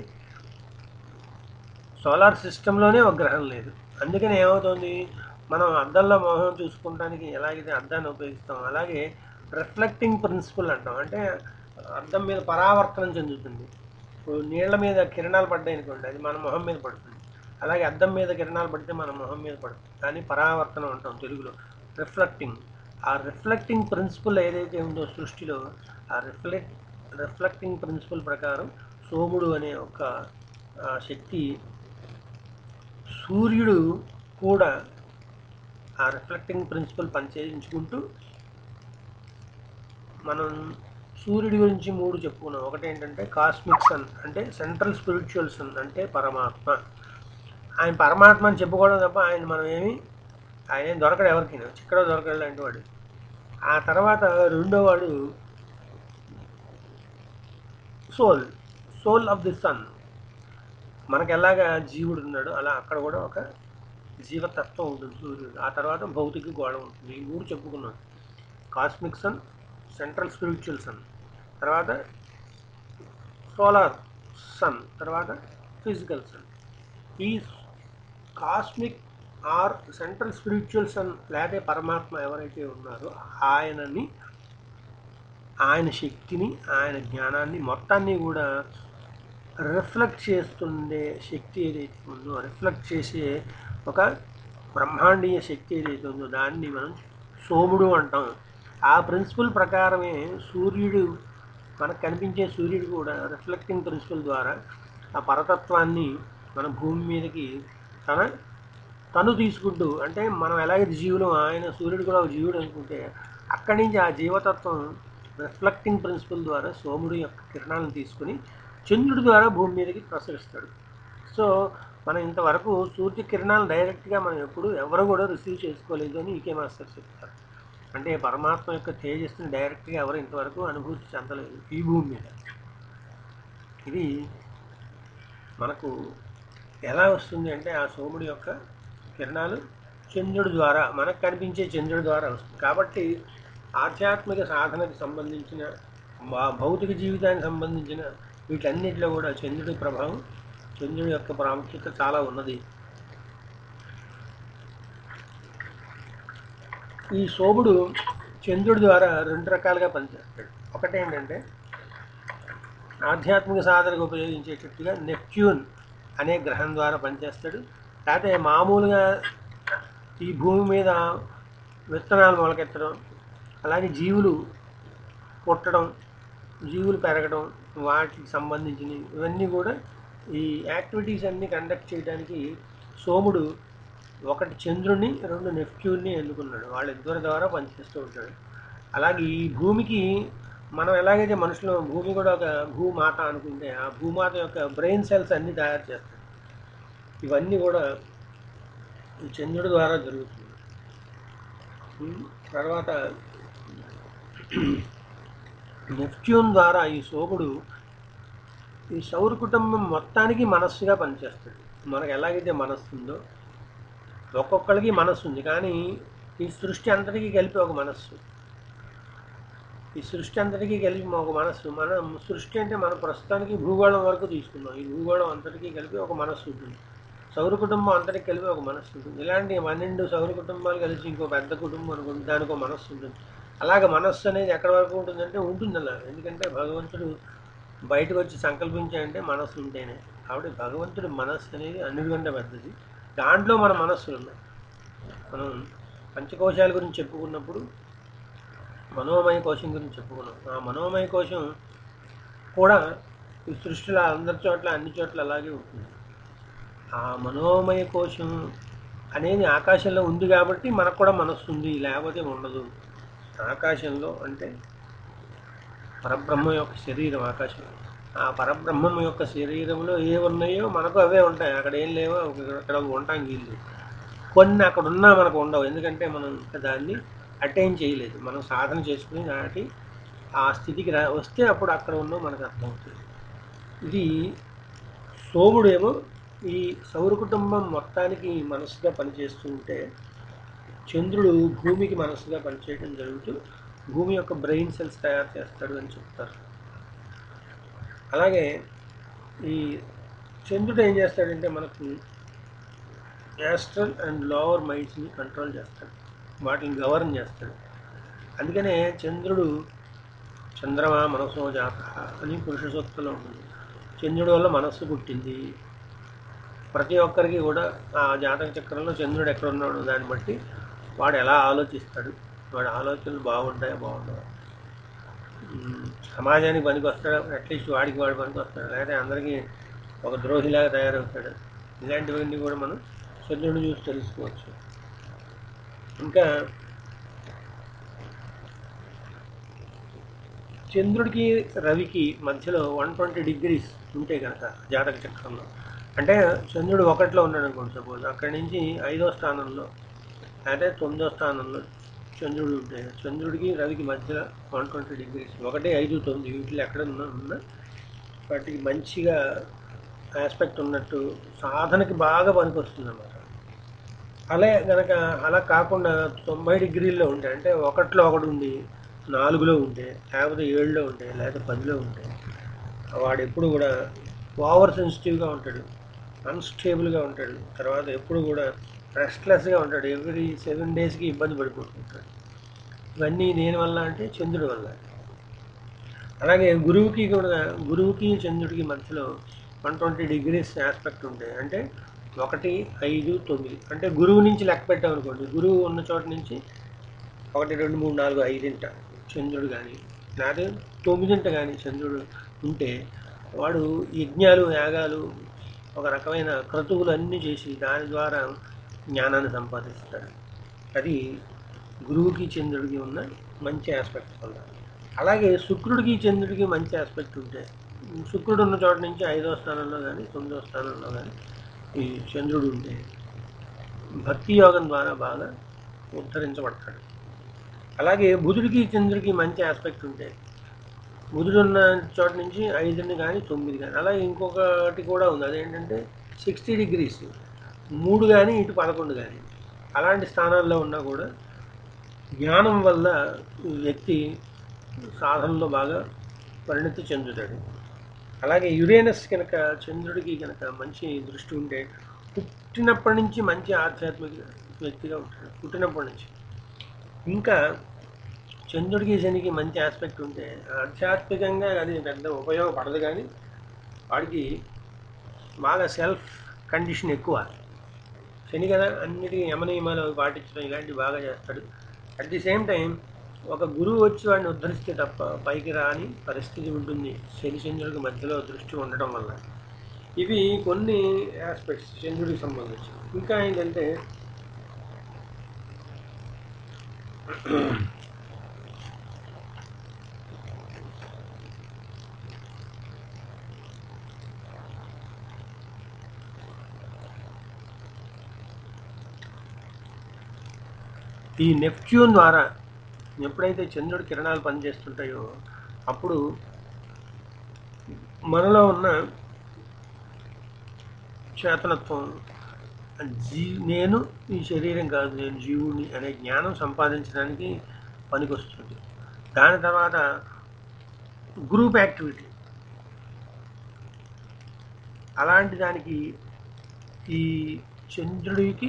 సోలార్ సిస్టంలోనే ఒక గ్రహం లేదు అందుకని ఏమవుతుంది మనం అద్దంలో మొహం చూసుకోవడానికి ఎలాగైతే అద్దాన్ని ఉపయోగిస్తాం అలాగే రిఫ్లెక్టింగ్ ప్రిన్సిపల్ అంటాం అంటే అద్దం మీద పరావర్తనం చెందుతుంది ఇప్పుడు నీళ్ల మీద కిరణాలు పడ్డాయి అనుకోండి అది మన మొహం మీద పడుతుంది అలాగే అద్దం మీద కిరణాలు పడితే మన మొహం మీద పడుతుంది కానీ పరావర్తనం అంటాం తెలుగులో రిఫ్లెక్టింగ్ ఆ రిఫ్లెక్టింగ్ ప్రిన్సిపల్ ఏదైతే ఉందో సృష్టిలో ఆ రిఫ్లెక్ట్ రిఫ్లెక్టింగ్ ప్రిన్సిపల్ ప్రకారం సోముడు అనే ఒక ఆ, శక్తి సూర్యుడు కూడా ఆ రిఫ్లెక్టింగ్ ప్రిన్సిపల్ పనిచేయించుకుంటూ మనం సూర్యుడి గురించి మూడు చెప్పుకున్నాం ఒకటి ఏంటంటే కాస్మిక్ సన్ అంటే సెంట్రల్ స్పిరిచువల్ సన్ అంటే పరమాత్మ ఆయన పరమాత్మ అని చెప్పుకోవడం తప్ప ఆయన మనం ఏమి ఆయన ఏం దొరకడు ఎవరికి చిక్కడ దొరకడు లాంటి వాడు ఆ తర్వాత రెండో వాడు soul soul of the sun మనకి ఎలాగా జీవుడు ఉన్నాడు అలా అక్కడ కూడా ఒక జీవతత్వం ఉంటుంది సూర్యుడు ఆ తర్వాత భౌతిక గోడ ఉంటుంది ఈ మూడు చెప్పుకున్నాం cosmic sun central spiritual sun తర్వాత సోలార్ సన్ తర్వాత ఫిజికల్ సన్ ఈ cosmic or central spiritual sun లేకపోతే పరమాత్మ ఎవరైతే ఉన్నారో ఆయనని ఆయన శక్తిని ఆయన జ్ఞానాన్ని మొత్తాన్ని కూడా రిఫ్లెక్ట్ చేస్తుండే శక్తి ఏదైతే ఉందో రిఫ్లెక్ట్ చేసే ఒక బ్రహ్మాండీయ శక్తి ఏదైతే ఉందో దాన్ని మనం సోముడు అంటాం ఆ ప్రిన్సిపల్ ప్రకారమే సూర్యుడు మనకు కనిపించే సూర్యుడు కూడా రిఫ్లెక్టింగ్ ప్రిన్సిపల్ ద్వారా ఆ పరతత్వాన్ని మన భూమి మీదకి తన తను తీసుకుంటూ అంటే మనం ఎలాగైతే జీవులు ఆయన సూర్యుడు కూడా ఒక జీవుడు అనుకుంటే అక్కడి నుంచి ఆ జీవతత్వం రిఫ్లెక్టింగ్ ప్రిన్సిపల్ ద్వారా సోముడు యొక్క కిరణాలను తీసుకుని చంద్రుడి ద్వారా భూమి మీదకి ప్రసరిస్తాడు సో మనం ఇంతవరకు సూర్య కిరణాలు డైరెక్ట్గా మనం ఎప్పుడు ఎవరు కూడా రిసీవ్ చేసుకోలేదు అని ఈకే మాస్టర్ చెప్తారు అంటే పరమాత్మ యొక్క తేజస్సుని డైరెక్ట్గా ఎవరు ఇంతవరకు అనుభూతి చెందలేదు ఈ భూమి మీద ఇది మనకు ఎలా వస్తుంది అంటే ఆ సోముడి యొక్క కిరణాలు చంద్రుడి ద్వారా మనకు కనిపించే చంద్రుడి ద్వారా వస్తుంది కాబట్టి ఆధ్యాత్మిక సాధనకు సంబంధించిన భా- భౌతిక జీవితానికి సంబంధించిన వీటన్నిటిలో కూడా చంద్రుడి ప్రభావం చంద్రుడి యొక్క ప్రాముఖ్యత చాలా ఉన్నది ఈ సోముడు చంద్రుడి ద్వారా రెండు రకాలుగా పనిచేస్తాడు ఒకటి ఏంటంటే ఆధ్యాత్మిక సాధనకు ఉపయోగించేటట్టుగా నెప్ట్యూన్ అనే గ్రహం ద్వారా పనిచేస్తాడు లేకపోతే మామూలుగా ఈ భూమి మీద విత్తనాలు మొలకెత్తడం అలాగే జీవులు పుట్టడం జీవులు పెరగడం వాటికి సంబంధించినవి ఇవన్నీ కూడా ఈ యాక్టివిటీస్ అన్నీ కండక్ట్ చేయడానికి సోముడు ఒకటి చంద్రుని రెండు నెప్ట్యూన్ని ఎన్నుకున్నాడు వాళ్ళిద్దరి ద్వారా పనిచేస్తూ ఉంటాడు అలాగే ఈ భూమికి మనం ఎలాగైతే మనుషులు భూమి కూడా ఒక భూమాత అనుకుంటే ఆ భూమాత యొక్క బ్రెయిన్ సెల్స్ అన్నీ తయారు చేస్తాడు ఇవన్నీ కూడా ఈ చంద్రుడి ద్వారా జరుగుతుంది ఉమ్, తర్వాత నెప్ట్యూన్ ద్వారా ఈ సోముడు ఈ సౌర కుటుంబం మొత్తానికి మనస్సుగా పనిచేస్తాడు మనకు ఎలాగైతే మనస్సు ఉందో ఒక్కొక్కరికి మనస్సు ఉంది కానీ ఈ సృష్టి అంతటికీ కలిపి ఒక మనస్సు ఈ సృష్టి అంతటికీ కలిపి ఒక మనస్సు మన సృష్టి అంటే మన ప్రస్తుతానికి భూగోళం వరకు తీసుకున్నాం ఈ భూగోళం అంతటికీ కలిపి ఒక మనస్సు ఉంటుంది సౌర కుటుంబం అంతటికి కలిపి ఒక మనస్సు ఉంటుంది ఇలాంటి పన్నెండు సౌర కుటుంబాలు కలిసి ఇంకో పెద్ద కుటుంబం అనుకుంటే దానికి ఒక మనస్సు ఉంటుంది అలాగే మనస్సు అనేది ఎక్కడి వరకు ఉంటుందంటే ఉంటుంది అలా ఎందుకంటే భగవంతుడు బయటకు వచ్చి సంకల్పించాడంటే మనస్సు ఉంటేనే కాబట్టి భగవంతుడి మనస్సు అనేది అన్నిటికంటే పెద్దది దాంట్లో మన మనస్సులు ఉన్నాయి మనం పంచకోశాల గురించి చెప్పుకున్నప్పుడు మనోమయ కోశం గురించి చెప్పుకున్నాం ఆ మనోమయ కోశం కూడా ఈ సృష్టిలో అందరి చోట్ల అన్ని చోట్ల అలాగే ఉంటుంది ఆ మనోమయ కోశం అనేది ఆకాశంలో ఉంది కాబట్టి మనకు కూడా మనస్సు ఉంది లేకపోతే ఉండదు ఆకాశంలో అంటే పరబ్రహ్మ యొక్క శరీరం ఆకాశం ఆ పరబ్రహ్మం యొక్క శరీరంలో ఏ ఉన్నాయో మనకు అవే ఉంటాయి అక్కడ ఏం లేవో అక్కడ ఉంటాం వీళ్ళు కొన్ని అక్కడ ఉన్నా మనకు ఉండవు ఎందుకంటే మనం ఇంకా దాన్ని అటైన్ చేయలేదు మనం సాధన చేసుకుని దాటి ఆ స్థితికి రా వస్తే అప్పుడు అక్కడ ఉన్నో మనకు అర్థమవుతుంది ఇది సోముడేమో ఈ సౌర కుటుంబం మొత్తానికి మనసుగా పనిచేస్తూ ఉంటే చంద్రుడు భూమికి మనసుగా పనిచేయడం జరుగుతూ భూమి యొక్క బ్రెయిన్ సెల్స్ తయారు చేస్తాడు అని చెప్తారు అలాగే ఈ చంద్రుడు ఏం చేస్తాడంటే మనకు యాస్ట్రల్ అండ్ లోవర్ మైండ్స్ని కంట్రోల్ చేస్తాడు వాటిని గవర్న్ చేస్తాడు అందుకనే చంద్రుడు చంద్రమా మనసో జాత అని పురుష సూక్తంలో ఉంటుంది చంద్రుడి వల్ల మనస్సు పుట్టింది ప్రతి ఒక్కరికి కూడా ఆ జాతక చక్రంలో చంద్రుడు ఎక్కడ ఉన్నాడు దాన్ని బట్టి వాడు ఎలా ఆలోచిస్తాడు వాడి ఆలోచనలు బాగుంటాయా బాగుంటాయా ఉమ్, సమాజానికి పనికి వస్తాడు అట్లీస్ట్ వాడికి వాడు పనికి వస్తాడు లేకపోతే అందరికీ ఒక ద్రోహిలాగా తయారవుతాడు ఇలాంటివన్నీ కూడా మనం చంద్రుడిని చూసి తెలుసుకోవచ్చు ఇంకా చంద్రుడికి రవికి మధ్యలో వన్ ట్వంటీ డిగ్రీస్ ఉంటే కనుక జాతక చక్రంలో అంటే చంద్రుడు ఒకటిలో ఉన్నాడు అనుకోండి సపోజ్ అక్కడి నుంచి ఐదో స్థానంలో అయితే తొమ్మిదో స్థానంలో చంద్రుడు ఉంటే చంద్రుడికి రవికి మధ్యలో వన్ ట్వంటీ డిగ్రీస్ ఒకటి ఐదు తొమ్మిది వీటిలో ఎక్కడ ఉన్నా ఉన్నా వాటికి మంచిగా ఆస్పెక్ట్ ఉన్నట్టు సాధనకి బాగా పనికొస్తుంది అన్నమాట అలా గనక అలా కాకుండా తొంభై డిగ్రీల్లో ఉంటే అంటే ఒకటిలో ఒకటి ఉండి నాలుగులో ఉంటే లేకపోతే ఏడులో ఉంటే లేకపోతే పదిలో ఉంటే వాడు ఎప్పుడు కూడా ఓవర్ సెన్సిటివ్గా ఉంటాడు అన్స్టేబుల్గా ఉంటాడు తర్వాత ఎప్పుడు కూడా రెస్ట్లెస్గా ఉంటాడు ఎవ్రీ సెవెన్ డేస్కి ఇబ్బంది పడిపోతుంటాడు ఇవన్నీ దేనివల్ల అంటే చంద్రుడి వల్ల అలాగే గురువుకి కూడా గురువుకి చంద్రుడికి మధ్యలో వన్ ట్వంటీ డిగ్రీస్ ఆస్పెక్ట్ ఉంటాయి అంటే ఒకటి ఐదు తొమ్మిది అంటే గురువు నుంచి లెక్క పెట్టామనుకోండి గురువు ఉన్న చోట నుంచి ఒకటి రెండు మూడు నాలుగు ఐదింట చంద్రుడు కానీ లేకపోతే తొమ్మిదింట కానీ చంద్రుడు ఉంటే వాడు యజ్ఞాలు యాగాలు ఒక రకమైన క్రతువులు అన్నీ చేసి దాని ద్వారా జ్ఞానాన్ని సంపాదిస్తాడు అది గురువుకి చంద్రుడికి ఉన్న మంచి ఆస్పెక్ట్ వల్ల అలాగే శుక్రుడికి చంద్రుడికి మంచి ఆస్పెక్ట్ ఉంటే శుక్రుడు ఉన్న చోట నుంచి ఐదో స్థానంలో కానీ తొమ్మిదో స్థానంలో కానీ ఈ చంద్రుడు ఉంటే భక్తి యోగం ద్వారా బాగా ఉద్ధరించబడతాడు అలాగే బుధుడికి చంద్రుడికి మంచి ఆస్పెక్ట్ ఉంటే బుధుడు ఉన్న చోట నుంచి ఐదుని కానీ తొమ్మిది కానీ అలాగే ఇంకొకటి కూడా ఉంది అదేంటంటే సిక్స్టీ డిగ్రీస్ మూడు కానీ ఇటు పదకొండు కానీ అలాంటి స్థానాల్లో ఉన్నా కూడా జ్ఞానం వల్ల ఈ వ్యక్తి సాధనలో బాగా పరిణతి చెందుతాడు అలాగే యురేనస్ కనుక చంద్రుడికి కనుక మంచి దృష్టి ఉంటే పుట్టినప్పటి నుంచి మంచి ఆధ్యాత్మిక వ్యక్తిగా ఉంటాడు పుట్టినప్పటి నుంచి ఇంకా చంద్రుడికి శనికి మంచి ఆస్పెక్ట్ ఉంటే ఆధ్యాత్మికంగా అది పెద్ద ఉపయోగపడదు కానీ వాడికి బాగా సెల్ఫ్ కండిషన్ ఎక్కువ శని కదా అన్నిటికీ యమనియమాలు అవి పాటించడం ఇలాంటివి బాగా చేస్తాడు అట్ ది సేమ్ టైం ఒక గురువు వచ్చి వాడిని ఉద్ధరిస్తే తప్ప పైకి రాని పరిస్థితి ఉంటుంది శని చంద్రుడికి మధ్యలో దృష్టి ఉండటం వల్ల ఇవి కొన్ని ఆస్పెక్ట్స్ చంద్రుడికి సంబంధించి ఇంకా ఏంటంటే ఈ నెప్ట్యూన్ ద్వారా ఎప్పుడైతే చంద్రుడి కిరణాలు పనిచేస్తుంటాయో అప్పుడు మనలో ఉన్న చేతనత్వం జీ నేను ఈ శరీరం కాదు నేను జీవుని అనే జ్ఞానం సంపాదించడానికి పనికొస్తుంది దాని తర్వాత గ్రూప్ యాక్టివిటీ అలాంటి దానికి ఈ చంద్రుడికి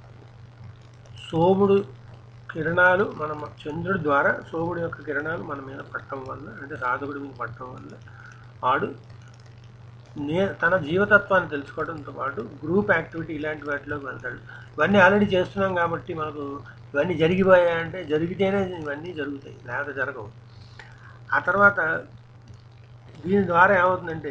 సోముడు కిరణాలు మన చంద్రుడి ద్వారా సోముడి యొక్క కిరణాలు మన మీద పడటం వల్ల అంటే సాధకుడి మీద పడటం వల్ల వాడు నే తన జీవతత్వాన్ని తెలుసుకోవడంతో పాటు గ్రూప్ యాక్టివిటీ ఇలాంటి వాటిలోకి వెళ్తాడు ఇవన్నీ ఆల్రెడీ చేస్తున్నాం కాబట్టి మనకు ఇవన్నీ జరిగిపోయాయంటే జరిగితేనే ఇవన్నీ జరుగుతాయి లేకపోతే జరగవు ఆ తర్వాత దీని ద్వారా ఏమవుతుందంటే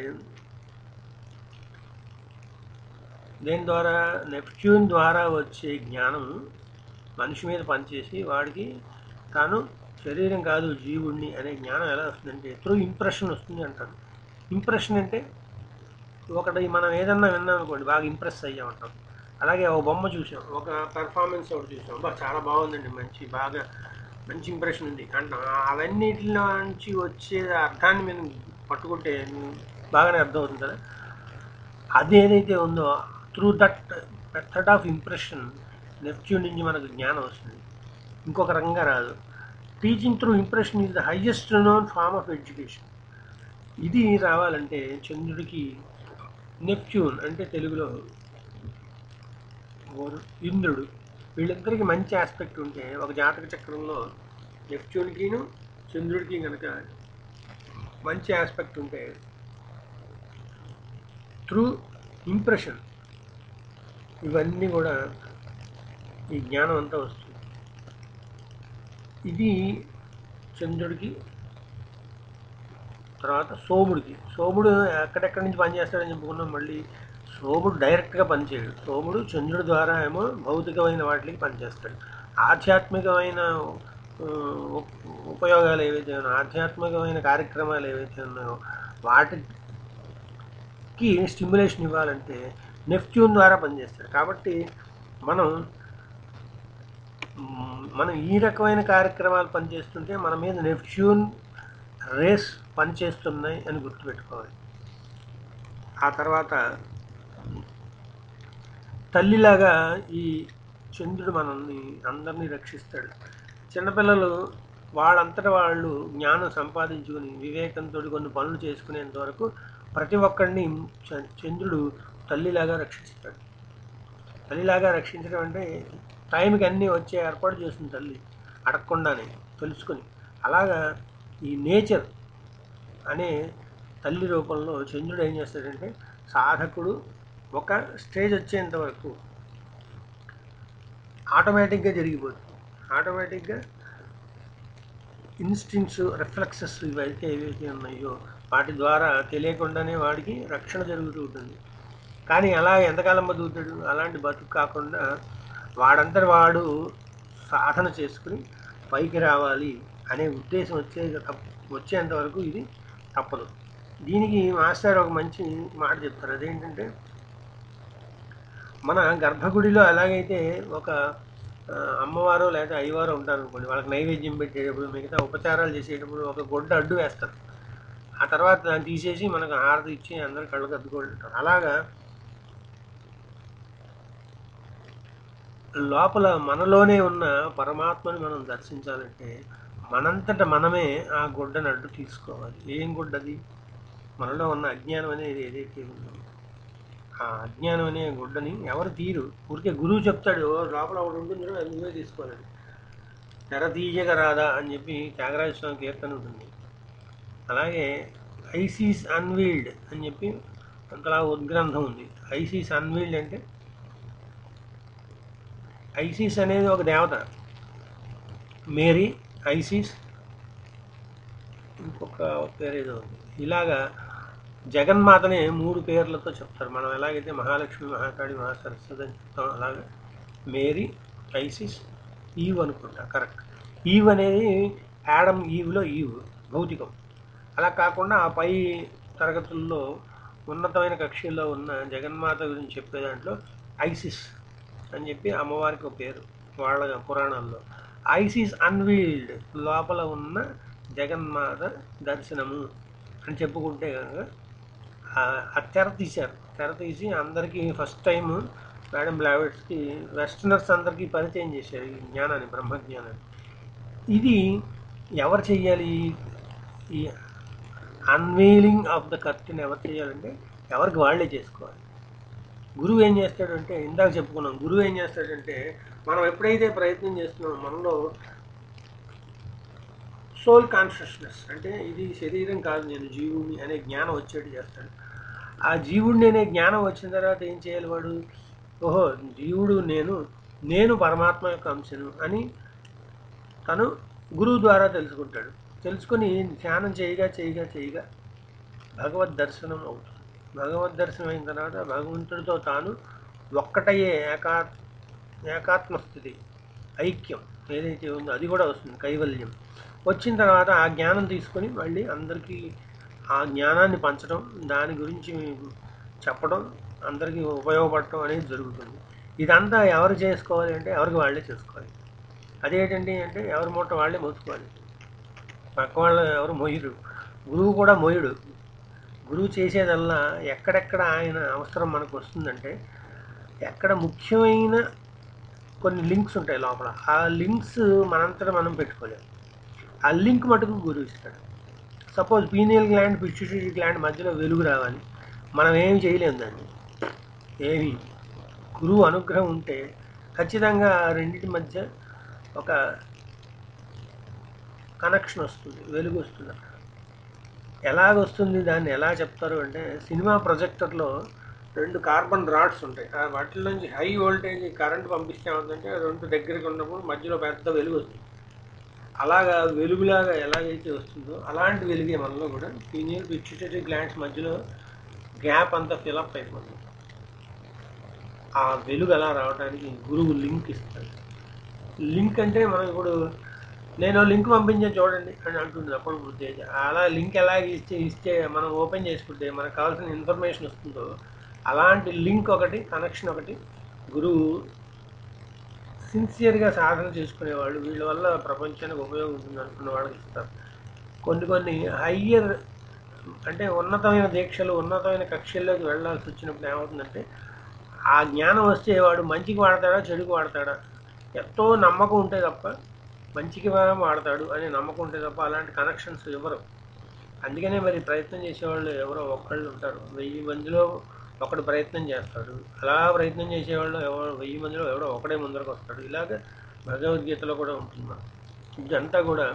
దీని ద్వారా నెప్ట్యూన్ ద్వారా వచ్చే జ్ఞానం మనిషి మీద పనిచేసి వాడికి తాను శరీరం కాదు జీవుణ్ణి అనే జ్ఞానం ఎలా వస్తుందంటే త్రూ ఇంప్రెషన్ వస్తుంది అంటారు ఇంప్రెషన్ అంటే ఒకటి మనం ఏదన్నా విన్నాం అనుకోండి బాగా ఇంప్రెస్ అయ్యాం అంటాం అలాగే ఒక బొమ్మ చూసాం ఒక పెర్ఫార్మెన్స్ ఒకటి చూసాం బా చాలా బాగుందండి మంచి బాగా మంచి ఇంప్రెషన్ ఉంది అంటాం అవన్నిటిలో నుంచి వచ్చే అర్థాన్ని మేము పట్టుకుంటే బాగానే అర్థం అవుతుంది కదా అది ఏదైతే ఉందో through that method of impression Neptune నుంచి మనకు జ్ఞానం వస్తుంది ఇంకొక రకంగా రాదు teaching through impression is the highest known form of education ఇది రావాలంటే చంద్రుడికి నెప్ట్యూన్ అంటే తెలుగులో వరు- ఇంద్రుడు వీళ్ళిద్దరికి మంచి ఆస్పెక్ట్ ఉంటే ఒక జాతక చక్రంలో నెప్ట్యూన్కిను చంద్రుడికి కనుక మంచి ఆస్పెక్ట్ ఉంటే త్రూ ఇంప్రెషన్ ఇవన్నీ కూడా ఈ జ్ఞానం అంతా వస్తుంది ఇది చంద్రుడికి తర్వాత సోముడికి సోముడు ఎక్కడెక్కడి నుంచి పనిచేస్తాడని చెప్పుకున్నాం మళ్ళీ సోముడు డైరెక్ట్గా పనిచేయడు సోముడు చంద్రుడి ద్వారా ఏమో భౌతికమైన వాటికి పనిచేస్తాడు ఆధ్యాత్మికమైన ఆ, ఉప్- ఉపయోగాలు ఏవైతే ఉన్నాయో ఆధ్యాత్మికమైన కార్యక్రమాలు ఏవైతే ఉన్నాయో వాటికి స్టిమ్యులేషన్ ఇవ్వాలంటే నెప్ట్యూన్ ద్వారా పనిచేస్తాడు కాబట్టి మనం మ్, మనం ఈ రకమైన కార్యక్రమాలు పనిచేస్తుంటే మన మీద నెప్ట్యూన్ రేస్ పనిచేస్తున్నాయి అని గుర్తుపెట్టుకోవాలి ఆ తర్వాత తల్లిలాగా ఈ చంద్రుడు మనల్ని అందరినీ రక్షిస్తాడు చిన్నపిల్లలు వాళ్ళంతట వాళ్ళు జ్ఞానం సంపాదించుకుని వివేకంతో కొన్ని పనులు చేసుకునేంత వరకు ప్రతి ఒక్కరిని చ- చంద్రుడు తల్లిలాగా రక్షిస్తాడు తల్లిలాగా రక్షించడం అంటే టైంకి అన్నీ వచ్చే ఏర్పాటు చేస్తుంది తల్లి అడగకుండానే తెలుసుకొని అలాగా ఈ నేచర్ అనే తల్లి రూపంలో చంద్రుడు ఏం చేస్తాడంటే సాధకుడు ఒక స్టేజ్ వచ్చేంత వరకు ఆటోమేటిక్గా జరిగిపోతుంది ఆటోమేటిక్గా ఇన్స్టింక్ట్స్ రిఫ్లెక్సెస్ ఇవైతే ఏవైతే ఉన్నాయో వాటి ద్వారా తెలియకుండానే వాడికి రక్షణ జరుగుతూ ఉంటుంది కానీ అలా ఎంతకాలం బతుకుతాడు అలాంటి బతుకు కాకుండా వాడంతటి వాడు సాధన చేసుకుని పైకి రావాలి అనే ఉద్దేశం వచ్చే తప్ప- వచ్చేంత వరకు ఇది తప్పదు దీనికి మాస్టర్ ఒక మంచి మాట చెప్తారు అదేంటంటే మన గర్భగుడిలో ఎలాగైతే ఒక ఆ, అమ్మవారు లేదా అయ్యవారు ఉంటారు అనుకోండి వాళ్ళకి నైవేద్యం పెట్టేటప్పుడు మిగతా ఉపచారాలు చేసేటప్పుడు ఒక గుడ్డ అడ్డు వేస్తారు ఆ తర్వాత దాన్ని తీసేసి మనకు హారతి ఇచ్చి అందరు కళ్ళకు అద్దుకుంటారు అలాగా లోపల మనలోనే ఉన్న పరమాత్మని మనం దర్శించాలంటే మనంతట మనమే ఆ గుడ్డను అడ్డు తీసుకోవాలి ఏం గుడ్డది మనలో ఉన్న అజ్ఞానం అనేది ఏదైతే ఉందో ఆ అజ్ఞానం అనే గుడ్డని ఎవరు తీరు ఊరికే గురువు చెప్తాడు "ఓ, లోపల ఒకటి ఉంటుంది చూడు, అది నువ్వే తీసుకోవాలి తెర తీయగా రాదా అని చెప్పి త్యాగరాజ స్వామి కీర్తన ఉంటుంది అలాగే ఐసీస్ అన్వీల్డ్ అని చెప్పి అంతలా ఉద్గ్రంథం ఉంది ఐసీస్ అన్వీల్డ్ అంటే ఐసిస్ అనేది ఒక దేవత మేరీ ఐసిస్ ఇంకొక పేరు ఏదో ఉంది ఇలాగా జగన్మాతనే మూడు పేర్లతో చెప్తారు మనం ఎలాగైతే మహాలక్ష్మి మహాకాళి మహాసరస్వతి అని చెప్తాం అలాగే మేరీ ఐసిస్ ఈవ్ అనుకుంటా కరెక్ట్ ఈవ్ అనేది యాడమ్ ఈవ్లో ఈవ్ భౌతికం అలా కాకుండా ఆ పై తరగతుల్లో ఉన్నతమైన కక్షల్లో ఉన్న జగన్మాత గురించి చెప్పే దాంట్లో ఐసిస్ అని చెప్పి అమ్మవారికి ఒక పేరు వాళ్ళ పురాణాల్లో ఐసిస్ అన్వీల్డ్ లోపల ఉన్న జగన్మాత దర్శనము అని చెప్పుకుంటే కనుక ఆ- ఆ తెర తీశారు తెర తీసి అందరికీ first time madam Blavatsky westerners అందరికీ పరిచయం చేశారు ఈ జ్ఞానాన్ని బ్రహ్మజ్ఞానాన్ని ఇది ఎవరు చెయ్యాలి ఈ అన్వెయిలింగ్ ఆఫ్ ద కర్టెన్ ఎవరు చేయాలంటే ఎవరికి వాళ్ళే చేసుకోవాలి గురువు ఏం చేస్తాడంటే ఇందాక చెప్పుకున్నాం గురువు ఏం చేస్తాడంటే మనం ఎప్పుడైతే ప్రయత్నం చేస్తున్నామో మనలో సోల్ కాన్షియస్నెస్ అంటే ఇది శరీరం కాదు నేను జీవుడిని అనే జ్ఞానం వచ్చేట్టు చేస్తాడు ఆ జీవుడిని అనే జ్ఞానం వచ్చిన తర్వాత ఏం చేయాలి వాడు ఓహో జీవుడు నేను నేను పరమాత్మ యొక్క అంశను అని తను గురువు ద్వారా తెలుసుకుంటాడు తెలుసుకొని ధ్యానం చేయగా చేయగా చేయగా భగవద్ దర్శనం అవుతుంది భగవద్ దర్శనం అయిన తర్వాత భగవంతుడితో తాను ఒక్కటయ్యే ఏకా ఏకాత్మ స్థితి ఐక్యం ఏదైతే ఉందో అది కూడా వస్తుంది కైవల్యం వచ్చిన తర్వాత ఆ జ్ఞానం తీసుకొని మళ్ళీ అందరికీ ఆ జ్ఞానాన్ని పంచడం దాని గురించి చెప్పడం అందరికీ ఉపయోగపడటం అనేది జరుగుతుంది ఇదంతా ఎవరు చేసుకోవాలి అంటే ఎవరికి వాళ్ళే చేసుకోవాలి అదేంటండి అంటే ఎవరి మూట వాళ్ళే మోసుకోవాలి పక్క వాళ్ళు ఎవరు మొయ్యరు గురువు కూడా మొయ్యడు గురువు చేసేదల్లా ఎక్కడెక్కడ ఆయన అవసరం మనకు వస్తుందంటే ఎక్కడ ముఖ్యమైన కొన్ని లింక్స్ ఉంటాయి లోపల ఆ లింక్స్ మనంతటా మనం పెట్టుకోలేము ఆ లింక్ మటుకు గురువు ఇస్తాడు suppose pineal gland pituitary gland మధ్యలో వెలుగు రావాలి మనం ఏమి చేయలేము దాన్ని ఏమి గురువు అనుగ్రహం ఉంటే ఖచ్చితంగా ఆ రెండింటి మధ్య ఒక కనెక్షన్ వస్తుంది వెలుగు వస్తుంది అక్కడ ఎలాగొస్తుంది దాన్ని ఎలా చెప్తారు అంటే సినిమా ప్రొజెక్టర్లో రెండు కార్బన్ రాడ్స్ ఉంటాయి ఆ వాటి నుంచి హై వోల్టేజ్ కరెంట్ పంపిస్తే ఏమవుతుందంటే రెండు దగ్గరికి ఉన్నప్పుడు మధ్యలో పెద్ద వెలుగు వస్తుంది అలాగా వెలుగులాగా ఎలాగైతే వస్తుందో అలాంటి వెలుగే మనలో కూడా పీనియల్ పిచ్యుటరీ గ్లాండ్స్ మధ్యలో గ్యాప్ అంతా ఫిలప్ అయిపోతుంది ఆ వెలుగు అలా రావడానికి గురువు లింక్ ఇస్తాడు లింక్ అంటే మనం ఇప్పుడు నేను లింక్ పంపించే చూడండి అని అంటుంది అప్పుడు ఉద్దేశం అలా లింక్ ఎలా ఇస్తే ఇస్తే మనం ఓపెన్ చేసుకుంటే మనకు కావాల్సిన ఇన్ఫర్మేషన్ వస్తుందో అలాంటి లింక్ ఒకటి కనెక్షన్ ఒకటి గురువు సిన్సియర్గా సాధన చేసుకునేవాళ్ళు వీళ్ళ వల్ల ప్రపంచానికి ఉపయోగం ఉంటుంది అనుకున్న వాళ్ళకి ఇస్తారు కొన్ని కొన్ని హయ్యర్ అంటే ఉన్నతమైన దీక్షలు ఉన్నతమైన కక్షల్లోకి వెళ్ళాల్సి వచ్చినప్పుడు ఏమవుతుందంటే ఆ జ్ఞానం వస్తే వాడు మంచికి వాడతాడా చెడుకు వాడతాడా ఎంతో నమ్మకం ఉంటే తప్ప మంచికి వాడతాడు అనే నమ్మకం ఉంటే తప్ప అలాంటి కనెక్షన్స్ ఇవ్వరు అందుకనే మరి ప్రయత్నం చేసేవాళ్ళు ఎవరో ఒక్కళ్ళు ఉంటారు వెయ్యి మందిలో ఒకడు ప్రయత్నం చేస్తాడు అలా ప్రయత్నం చేసేవాళ్ళు ఎవరో వెయ్యి మందిలో ఎవడో ఒకడే ముందరకు వస్తాడు ఇలాగ భగవద్గీతలో కూడా ఉంటుంది మనకు. ఇదంతా కూడా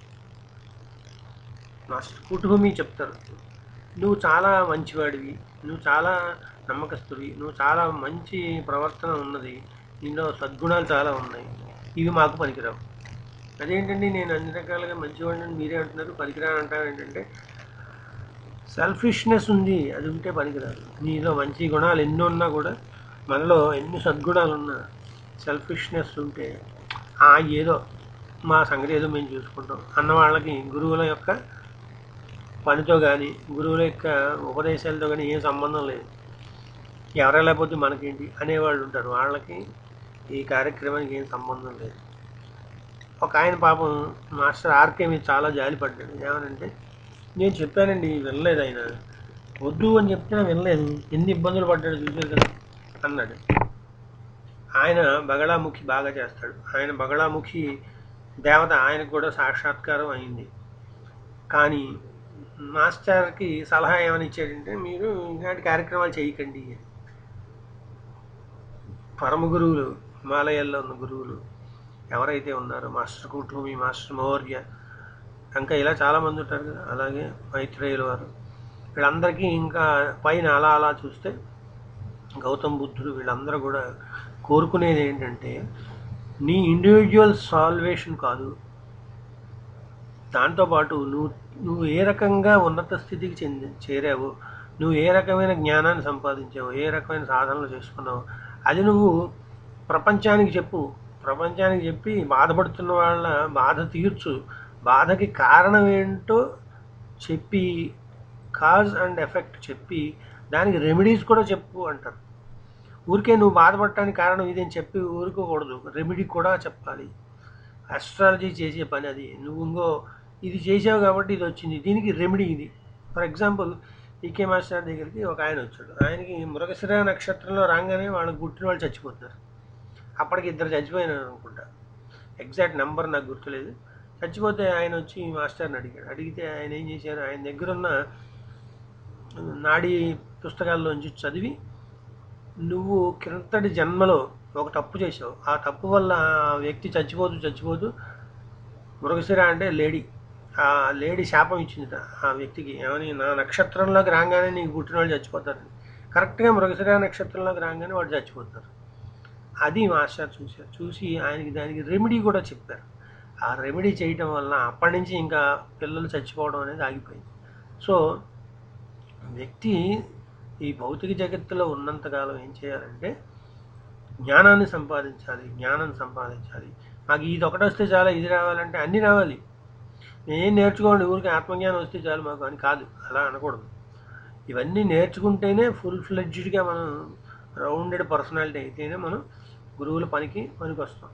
మాస్టర్ కుటుంబీ చెప్తారు నువ్వు చాలా మంచివాడివి నువ్వు చాలా నమ్మకస్తుడివి నువ్వు చాలా మంచి ప్రవర్తన ఉన్నది నీలో సద్గుణాలు చాలా ఉన్నాయి ఇవి మాకు పనికిరావు అదేంటండి నేను అన్ని రకాలుగా మంచివాడిని అని మీరే అంటున్నారు పనికిరాని అంటారు ఏంటంటే సెల్ఫిష్నెస్ ఉంది అది ఉంటే పనికిరాదు నీలో మంచి గుణాలు ఎన్ని ఉన్నా కూడా మనలో ఎన్ని సద్గుణాలు ఉన్నా సెల్ఫిష్నెస్ ఉంటే ఆ ఏదో మా సంగతి ఏదో మేము చూసుకుంటాం అన్న వాళ్ళకి గురువుల యొక్క పనితో కానీ గురువుల యొక్క ఉపదేశాలతో కానీ ఏం సంబంధం లేదు ఎవరు లేకపోతే మనకేంటి అనేవాళ్ళు ఉంటారు వాళ్ళకి ఈ కార్యక్రమానికి ఏం సంబంధం లేదు ఒక ఆయన పాపం మాస్టర్ ఆర్కే మీద చాలా జాలిపడ్డాడు ఏమనంటే నేను చెప్పానండి వినలేదు ఆయన వద్దు అని చెప్తే వినలేదు ఎన్ని ఇబ్బందులు పడ్డాడు చూసారు కదా అన్నాడు ఆయన బగళాముఖి బాగా చేస్తాడు ఆయన బగళాముఖి దేవత ఆయనకు కూడా సాక్షాత్కారం అయింది కానీ మాస్టర్కి సలహా ఏమని ఇచ్చాడంటే మీరు ఇలాంటి కార్యక్రమాలు చేయకండి పరమ గురువులు హిమాలయాల్లో ఉన్న గురువులు ఎవరైతే ఉన్నారో మాస్టర్ కుటుంబి మాస్టర్ మౌర్య ఇంకా ఇలా చాలామంది ఉంటారు కదా అలాగే మైత్రేయుల వారు వీళ్ళందరికీ ఇంకా పైన అలా అలా చూస్తే గౌతమ్ బుద్ధుడు వీళ్ళందరూ కూడా కోరుకునేది ఏంటంటే నీ ఇండివిజువల్ సాల్వేషన్ కాదు దాంతోపాటు నువ్వు నువ్వు ఏ రకంగా ఉన్నత స్థితికి చెంది చేరావు నువ్వు ఏ రకమైన జ్ఞానాన్ని సంపాదించావు ఏ రకమైన సాధనలు చేసుకున్నావు అది నువ్వు ప్రపంచానికి చెప్పు ప్రపంచానికి చెప్పి బాధపడుతున్న వాళ్ళ బాధ తీర్చు బాధకి కారణం ఏంటో చెప్పి కాజ్ అండ్ ఎఫెక్ట్ చెప్పి దానికి రెమెడీస్ కూడా చెప్పు అంటారు ఊరికే నువ్వు బాధపడటానికి కారణం ఇదని చెప్పి ఊరుకోకూడదు రెమెడీ కూడా చెప్పాలి అస్ట్రాలజీ చేసే పని అది నువ్వు ఇంకో ఇది చేసావు కాబట్టి ఇది వచ్చింది దీనికి రెమెడీ ఇది ఫర్ ఎగ్జాంపుల్ ఈకే మాస్టర్ దగ్గరికి ఒక ఆయన వచ్చాడు ఆయనకి మృగశిర నక్షత్రంలో రాగానే వాళ్ళకి పుట్టిన వాళ్ళు చచ్చిపోతున్నారు అప్పటికి ఇద్దరు చచ్చిపోయినారు అనుకుంటా ఎగ్జాక్ట్ నెంబర్ నాకు గుర్తులేదు చచ్చిపోతే ఆయన వచ్చి మాస్టర్ని అడిగాడు అడిగితే ఆయన ఏం చేశారు ఆయన దగ్గర ఉన్న నాడీ పుస్తకాల్లోంచి చదివి నువ్వు క్రిందటి జన్మలో ఒక తప్పు చేసావు ఆ తప్పు వల్ల ఆ వ్యక్తి చచ్చిపోతూ చచ్చిపోతూ మృగశిర అంటే లేడీ ఆ లేడీ శాపం ఇచ్చింది ఆ వ్యక్తికి ఏమని నా నక్షత్రంలోకి రాగానే నీకు పుట్టిన వాళ్ళు చచ్చిపోతారని కరెక్ట్గా మృగశిర నక్షత్రంలోకి రాగానే వాడు చచ్చిపోతారు అది మాస్టర్ చూశారు చూసి ఆయనకి దానికి రెమెడీ కూడా చెప్పారు ఆ రెమెడీ చేయటం వల్ల అప్పటి నుంచి ఇంకా పిల్లలు చచ్చిపోవడం అనేది ఆగిపోయింది సో వ్యక్తి ఈ భౌతిక జగత్తులో ఉన్నంతకాలం ఏం చేయాలంటే జ్ఞానాన్ని సంపాదించాలి జ్ఞానం సంపాదించాలి మాకు ఇది ఒకటి వస్తే చాలా ఇది రావాలంటే అన్నీ రావాలి ఏం నేర్చుకోండి ఊరికి ఆత్మజ్ఞానం వస్తే చాలు మాకు అని కాదు అలా అనకూడదు ఇవన్నీ నేర్చుకుంటేనే ఫుల్ ఫ్లెడ్జ్డ్గా మనం రౌండెడ్ పర్సనాలిటీ అయితేనే మనం గురువుల పనికి పనికి వస్తాం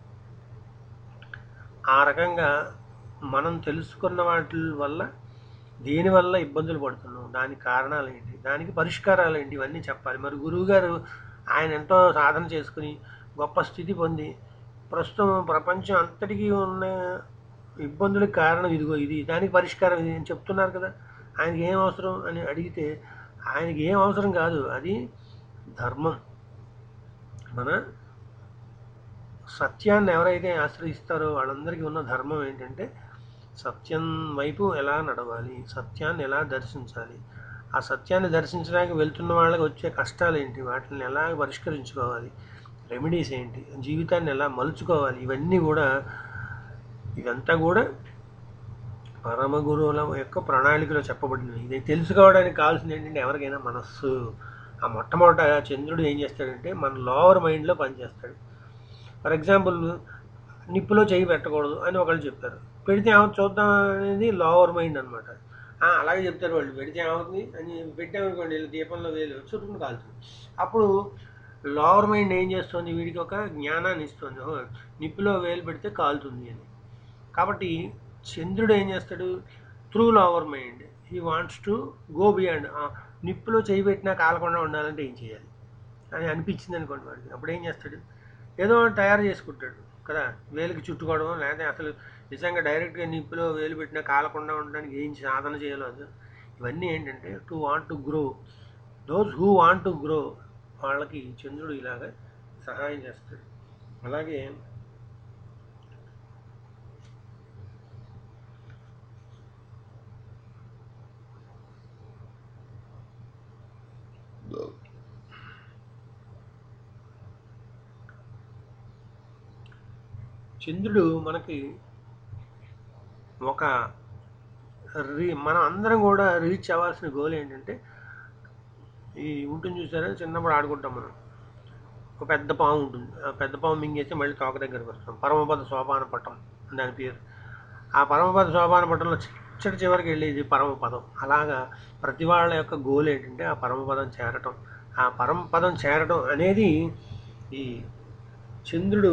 ఆ రకంగా మనం తెలుసుకున్న వాటి వల్ల దేనివల్ల ఇబ్బందులు పడుతున్నాం దానికి కారణాలు ఏంటి దానికి పరిష్కారాలు ఏంటి ఇవన్నీ చెప్పాలి మరి గురువు గారు ఆయన ఎంతో సాధన చేసుకుని గొప్ప స్థితి పొంది ప్రస్తుతం ప్రపంచం అంతటికీ ఉన్న ఇబ్బందులకు కారణం ఇదిగో ఇది దానికి పరిష్కారం ఇది అని చెప్తున్నారు కదా ఆయనకి ఏం అవసరం అని అడిగితే ఆయనకి ఏం అవసరం కాదు అది ధర్మం మన సత్యాన్ని ఎవరైతే ఆశ్రయిస్తారో వాళ్ళందరికీ ఉన్న ధర్మం ఏంటంటే సత్యం వైపు ఎలా నడవాలి సత్యాన్ని ఎలా దర్శించాలి ఆ సత్యాన్ని దర్శించడానికి వెళ్తున్న వాళ్ళకి వచ్చే కష్టాలు ఏంటి వాటిని ఎలా పరిష్కరించుకోవాలి రెమెడీస్ ఏంటి జీవితాన్ని ఎలా మలుచుకోవాలి ఇవన్నీ కూడా ఇదంతా కూడా పరమ గురువుల యొక్క ప్రణాళికలో చెప్పబడినవి ఇది తెలుసుకోవడానికి కావాల్సింది ఏంటంటే ఎవరికైనా మనస్సు ఆ మొట్టమొదట చంద్రుడు ఏం చేస్తాడంటే మన లోవర్ మైండ్లో పనిచేస్తాడు ఫర్ ఎగ్జాంపుల్ నిప్పులో చేయి పెట్టకూడదు అని ఒకళ్ళు చెప్పారు పెడితే ఏమవుతుంది చూద్దాం అనేది లోవర్ మైండ్ అనమాట అలాగే చెప్తారు వాళ్ళు పెడితే ఏమవుతుంది అని పెట్టామనుకోండి వీళ్ళు దీపంలో వేలు చుట్టుకుని కాలుతుంది అప్పుడు లోవర్ మైండ్ ఏం చేస్తుంది వీడికి ఒక జ్ఞానాన్ని ఇస్తుంది ఓహో, నిప్పులో వేలు పెడితే కాలుతుంది అని కాబట్టి చంద్రుడు ఏం చేస్తాడు through lower mind he wants to go beyond నిప్పులో చేయి పెట్టినా కాలకుండా ఉండాలంటే ఏం చేయాలి అని అనిపించింది అనుకోండి వాడికి అప్పుడు ఏం చేస్తాడు ఏదో ఒకటి తయారు చేసుకుంటాడు కదా వేలికి చుట్టుకోవడం లేదా అసలు నిజంగా డైరెక్ట్గా నిప్పులో వేలు పెట్టినా కాలకుండా ఉండడానికి ఏం సాధన చేయాలో అది ఇవన్నీ ఏంటంటే to want to grow those who want to grow వాళ్ళకి చంద్రుడు ఇలాగ సహాయం చేస్తాడు అలాగే చంద్రుడు మనకి ఒక రీ మనం అందరం కూడా రీచ్ అవ్వాల్సిన గోల్ ఏంటంటే ఈ ఉంటుంది చూసారా చిన్నప్పుడు ఆడుకుంటాం మనం ఒక పెద్ద పాము ఉంటుంది ఆ పెద్ద పాము మింగేస్తే మళ్ళీ తోక దగ్గరికి వస్తాం పరమపద సోపాన పట్టం అని దాని పేరు ఆ పరమపద సోపాన పట్టంలో చిట్ట చివరికి వెళ్ళేది పరమపదం అలాగా ప్రతి వాళ్ళ యొక్క గోల్ ఏంటంటే ఆ పరమపదం చేరటం ఆ పరమపదం చేరటం అనేది ఈ చంద్రుడు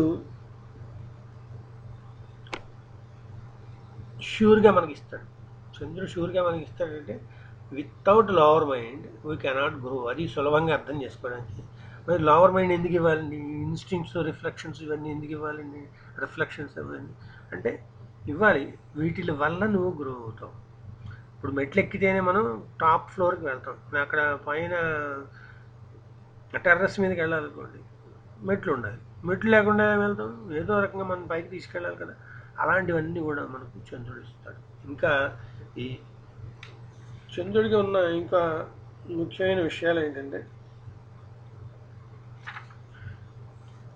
షూర్గా మనకి ఇస్తాడు చంద్రుడు షూర్గా మనకి ఇస్తాడంటే without lower mind we cannot grow అది సులభంగా అర్థం చేసుకోవడానికి మరి లోవర్ మైండ్ ఎందుకు ఇవ్వాలండి ఇన్స్టింక్ట్స్ రిఫ్లెక్షన్స్ ఇవన్నీ ఎందుకు ఇవ్వాలండి రిఫ్లెక్షన్స్ ఇవన్నీ అంటే ఇవ్వాలి వీటి వల్ల నువ్వు గ్రో అవుతావు ఇప్పుడు మెట్లు ఎక్కితేనే మనం టాప్ ఫ్లోర్కి వెళ్తాం అక్కడ పైన టెర్రస్ మీదకి వెళ్ళాలనుకోండి మెట్లు ఉండాలి మెట్లు లేకుండా ఏం వెళ్తాం ఏదో రకంగా మనం పైకి తీసుకెళ్ళాలి కదా అలాంటివన్నీ కూడా మనకు చంద్రుడు ఇస్తాడు ఇంకా ఈ చంద్రుడికి ఉన్న ఇంకా ముఖ్యమైన విషయాలు ఏంటంటే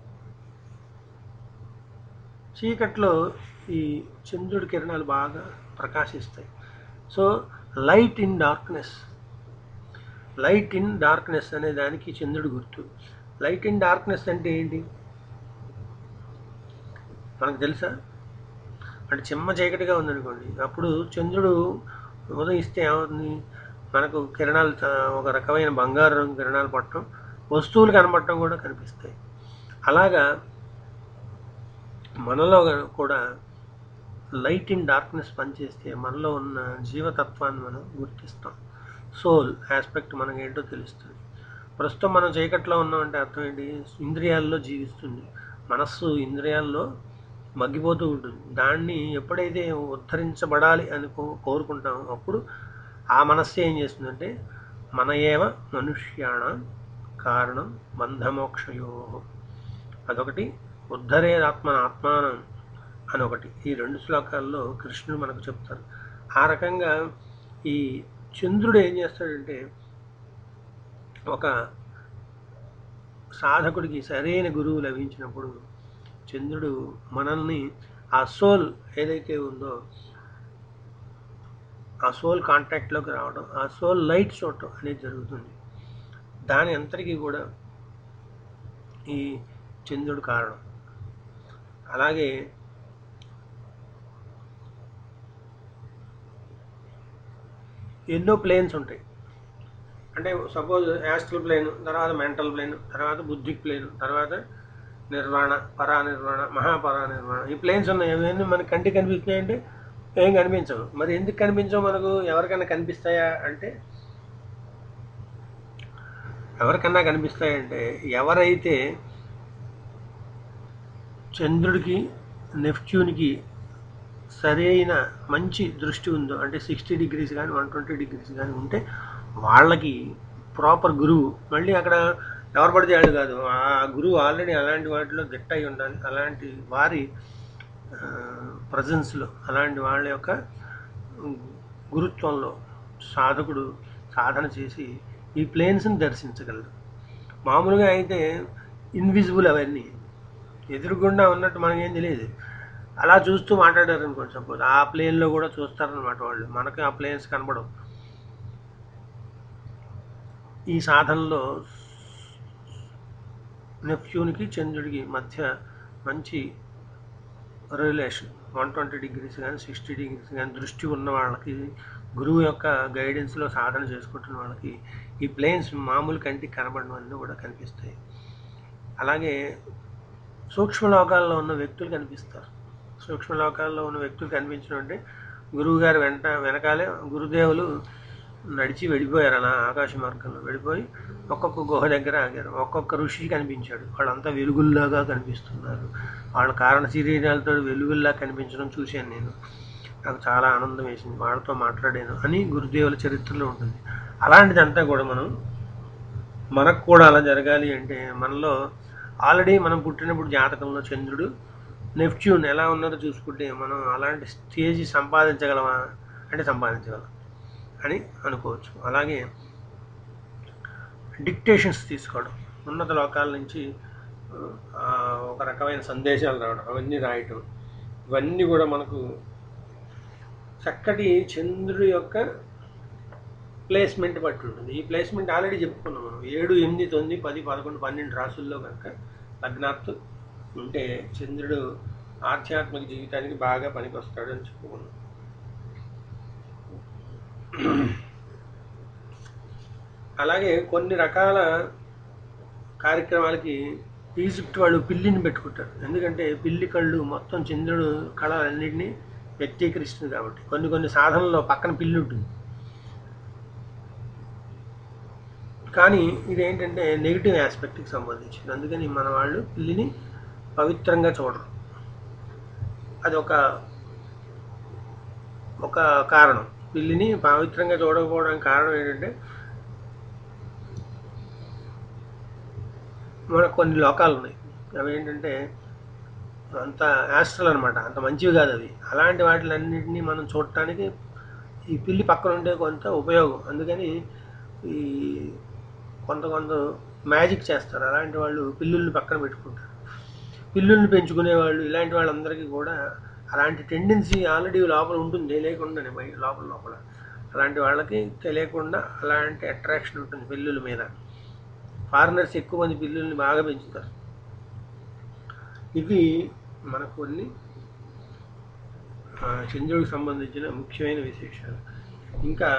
చీకట్లో ఈ చంద్రుడి కిరణాలు బాగా ప్రకాశిస్తాయి so light in darkness light in darkness అనే దానికి చంద్రుడు గుర్తు లైట్ ఇన్ డార్క్నెస్ అంటే ఏంటి మనకు తెలుసా అంటే చిమ్మ చీకటిగా ఉందనుకోండి అప్పుడు చంద్రుడు ఉదయిస్తే ఏమవుతుంది మనకు కిరణాలు చ- ఒక రకమైన బంగారు రంగు కిరణాలు పట్టడం వస్తువులు కనబడటం కూడా కనిపిస్తాయి అలాగా మనలో కూడా లైట్ ఇన్ డార్క్నెస్ పనిచేస్తే మనలో ఉన్న జీవతత్వాన్ని మనం గుర్తిస్తాం సోల్ ఆస్పెక్ట్ మనకి ఏంటో తెలుస్తుంది ప్రస్తుతం మనం చీకట్లో ఉన్నామంటే అర్థం ఏంటి ఇంద్రియాల్లో జీవిస్తుంది మనస్సు ఇంద్రియాల్లో మగ్గిపోతూ ఉంటుంది దాన్ని ఎప్పుడైతే ఉద్ధరించబడాలి అని కో- కోరుకుంటామో అప్పుడు ఆ మనస్సు ఏం చేస్తుందంటే మన ఏవ మనుష్యాణ కారణం బంధమోక్షయో అదొకటి ఉద్ధరే ఆత్మన ఆత్మానం అని ఒకటి ఈ రెండు శ్లోకాల్లో కృష్ణుడు మనకు చెప్తారు ఆ రకంగా ఈ చంద్రుడు ఏం చేస్తాడంటే ఒక సాధకుడికి సరైన గురువు లభించినప్పుడు చంద్రుడు మనల్ని ఆ సోల్ ఏదైతే ఉందో ఆ సోల్ కాంటాక్ట్లోకి రావడం ఆ సోల్ లైట్ చూడటం అనేది జరుగుతుంది దాని అంతటికీ కూడా ఈ చంద్రుడు కారణం అలాగే ఎన్నో ప్లేన్స్ ఉంటాయి అంటే సపోజ్ యాస్ట్రల్ ప్లేన్ తర్వాత మెంటల్ ప్లేన్ తర్వాత బుద్ధిక్ ప్లేన్ తర్వాత నిర్వాణ పరానిర్వాణ మహాపరానిర్వాణ ఈ ప్లేన్స్ ఉన్నాయి అవన్నీ మనకి కంటికి కనిపిస్తున్నాయంటే ఏం కనిపించవు మరి ఎందుకు కనిపించవు మనకు ఎవరికైనా కనిపిస్తాయా అంటే ఎవరికన్నా కనిపిస్తాయంటే ఎవరైతే చంద్రుడికి నెప్ట్యూన్కి సరైన మంచి దృష్టి ఉందో అంటే సిక్స్టీ డిగ్రీస్ కానీ వన్ ట్వంటీ డిగ్రీస్ కానీ ఉంటే వాళ్ళకి ప్రాపర్ గురువు మళ్ళీ అక్కడ ఎవరు పడితే వాళ్ళు కాదు ఆ గురువు ఆల్రెడీ అలాంటి వాటిలో దిట్ట అయి ఉండాలి అలాంటి వారి ప్రజెన్స్లో అలాంటి వాళ్ళ యొక్క గురుత్వంలో సాధకుడు సాధన చేసి ఈ ప్లేన్స్ని దర్శించగలడు మామూలుగా అయితే ఇన్విజిబుల్ అవన్నీ ఎదురుగుండా ఉన్నట్టు మనకేం తెలియదు అలా చూస్తూ మాట్లాడారు అనుకోండి సపోజ్ ఆ ప్లేన్లో కూడా చూస్తారనమాట వాళ్ళు మనకి ఆ ప్లేన్స్ కనపడవు ఈ సాధనలో నెప్ట్యూన్కి చంద్రుడికి మధ్య మంచి రిలేషన్ వన్ ట్వంటీ డిగ్రీస్ కానీ సిక్స్టీ డిగ్రీస్ కానీ దృష్టి ఉన్న వాళ్ళకి గురువు యొక్క గైడెన్స్లో సాధన చేసుకుంటున్న వాళ్ళకి ఈ ప్లేన్స్ మామూలు కంటికి కనబడడం అన్నీ కూడా కనిపిస్తాయి అలాగే సూక్ష్మలోకాల్లో ఉన్న వ్యక్తులు కనిపిస్తారు సూక్ష్మలోకాల్లో ఉన్న వ్యక్తులు కనిపించడం అంటే గురువు గారు వెంట వెనకాలే గురుదేవులు నడిచి వెళ్ళిపోయారు అలా ఆకాశ మార్గంలో వెళ్ళిపోయి ఒక్కొక్క గుహ దగ్గర ఆగారు ఒక్కొక్క ఋషి కనిపించాడు వాళ్ళంతా వెలుగుల్లాగా కనిపిస్తున్నారు వాళ్ళ కారణ శరీరాలతో వెలుగుల్లా కనిపించడం చూశాను నేను నాకు చాలా ఆనందం వేసింది వాళ్ళతో మాట్లాడాను అని గురుదేవుల చరిత్రలో ఉంటుంది అలాంటిదంతా కూడా మనం మనకు కూడా అలా జరగాలి అంటే మనలో ఆల్రెడీ మనం పుట్టినప్పుడు జాతకంలో చంద్రుడు నెప్ట్యూన్ ఎలా ఉన్నారో చూసుకుంటే మనం అలాంటి స్టేజ్ సంపాదించగలమా అంటే సంపాదించగలం అని అనుకోవచ్చు అలాగే డిక్టేషన్స్ తీసుకోవడం ఉన్నత లోకాల నుంచి ఆ, ఒక రకమైన సందేశాలు రావడం అవన్నీ రాయటం ఇవన్నీ కూడా మనకు చక్కటి చంద్రుడి యొక్క ప్లేస్మెంట్ బట్టి ఉంటుంది ఈ ప్లేస్మెంట్ ఆల్రెడీ చెప్పుకున్నాం మనం ఏడు ఎనిమిది తొమ్మిది పది పదకొండు పన్నెండు రాసుల్లో కనుక లగ్నాత్తు ఉంటే చంద్రుడు ఆధ్యాత్మిక జీవితానికి బాగా పనికొస్తాడు అని చెప్పుకున్నాం అలాగే కొన్ని రకాల కార్యక్రమాలకి ఈజిప్ట్ వాళ్ళు పిల్లిని పెట్టుకుంటారు ఎందుకంటే పిల్లి కళ్ళు మొత్తం చంద్రుడు కళలన్నింటినీ వ్యక్తీకరిస్తుంది కాబట్టి కొన్ని కొన్ని సాధనలో పక్కన పిల్లి ఉంటుంది కానీ ఇదేంటంటే నెగిటివ్ ఆస్పెక్ట్కి సంబంధించింది అందుకని మన వాళ్ళు పిల్లిని పవిత్రంగా చూడరు అది ఒక ఒక కారణం పిల్లిని పవిత్రంగా చూడకపోవడానికి కారణం ఏంటంటే మనకు కొన్ని లోకాలు ఉన్నాయి అవి ఏంటంటే అంత యాస్ట్రల్ అనమాట అంత మంచివి కాదు అవి అలాంటి వాటిలన్నింటినీ మనం చూడటానికి ఈ పిల్లి పక్కన ఉంటే కొంత ఉపయోగం అందుకని ఈ కొంత కొంత మ్యాజిక్ చేస్తారు అలాంటి వాళ్ళు పిల్లుల్ని పక్కన పెట్టుకుంటారు పిల్లుల్ని పెంచుకునే వాళ్ళు ఇలాంటి వాళ్ళందరికీ కూడా అలాంటి టెండెన్సీ ఆల్రెడీ లోపల ఉంటుంది తెలియకుండానే బయట లోపల లోపల అలాంటి వాళ్ళకి తెలియకుండా అలాంటి అట్రాక్షన్ ఉంటుంది పిల్లుల మీద ఫారినర్స్ ఎక్కువ మంది పిల్లుల్ని బాగా పెంచుతారు ఇవి మనకు కొన్ని ఆ, చంద్రుడికి సంబంధించిన ముఖ్యమైన విశేషాలు ఇంకా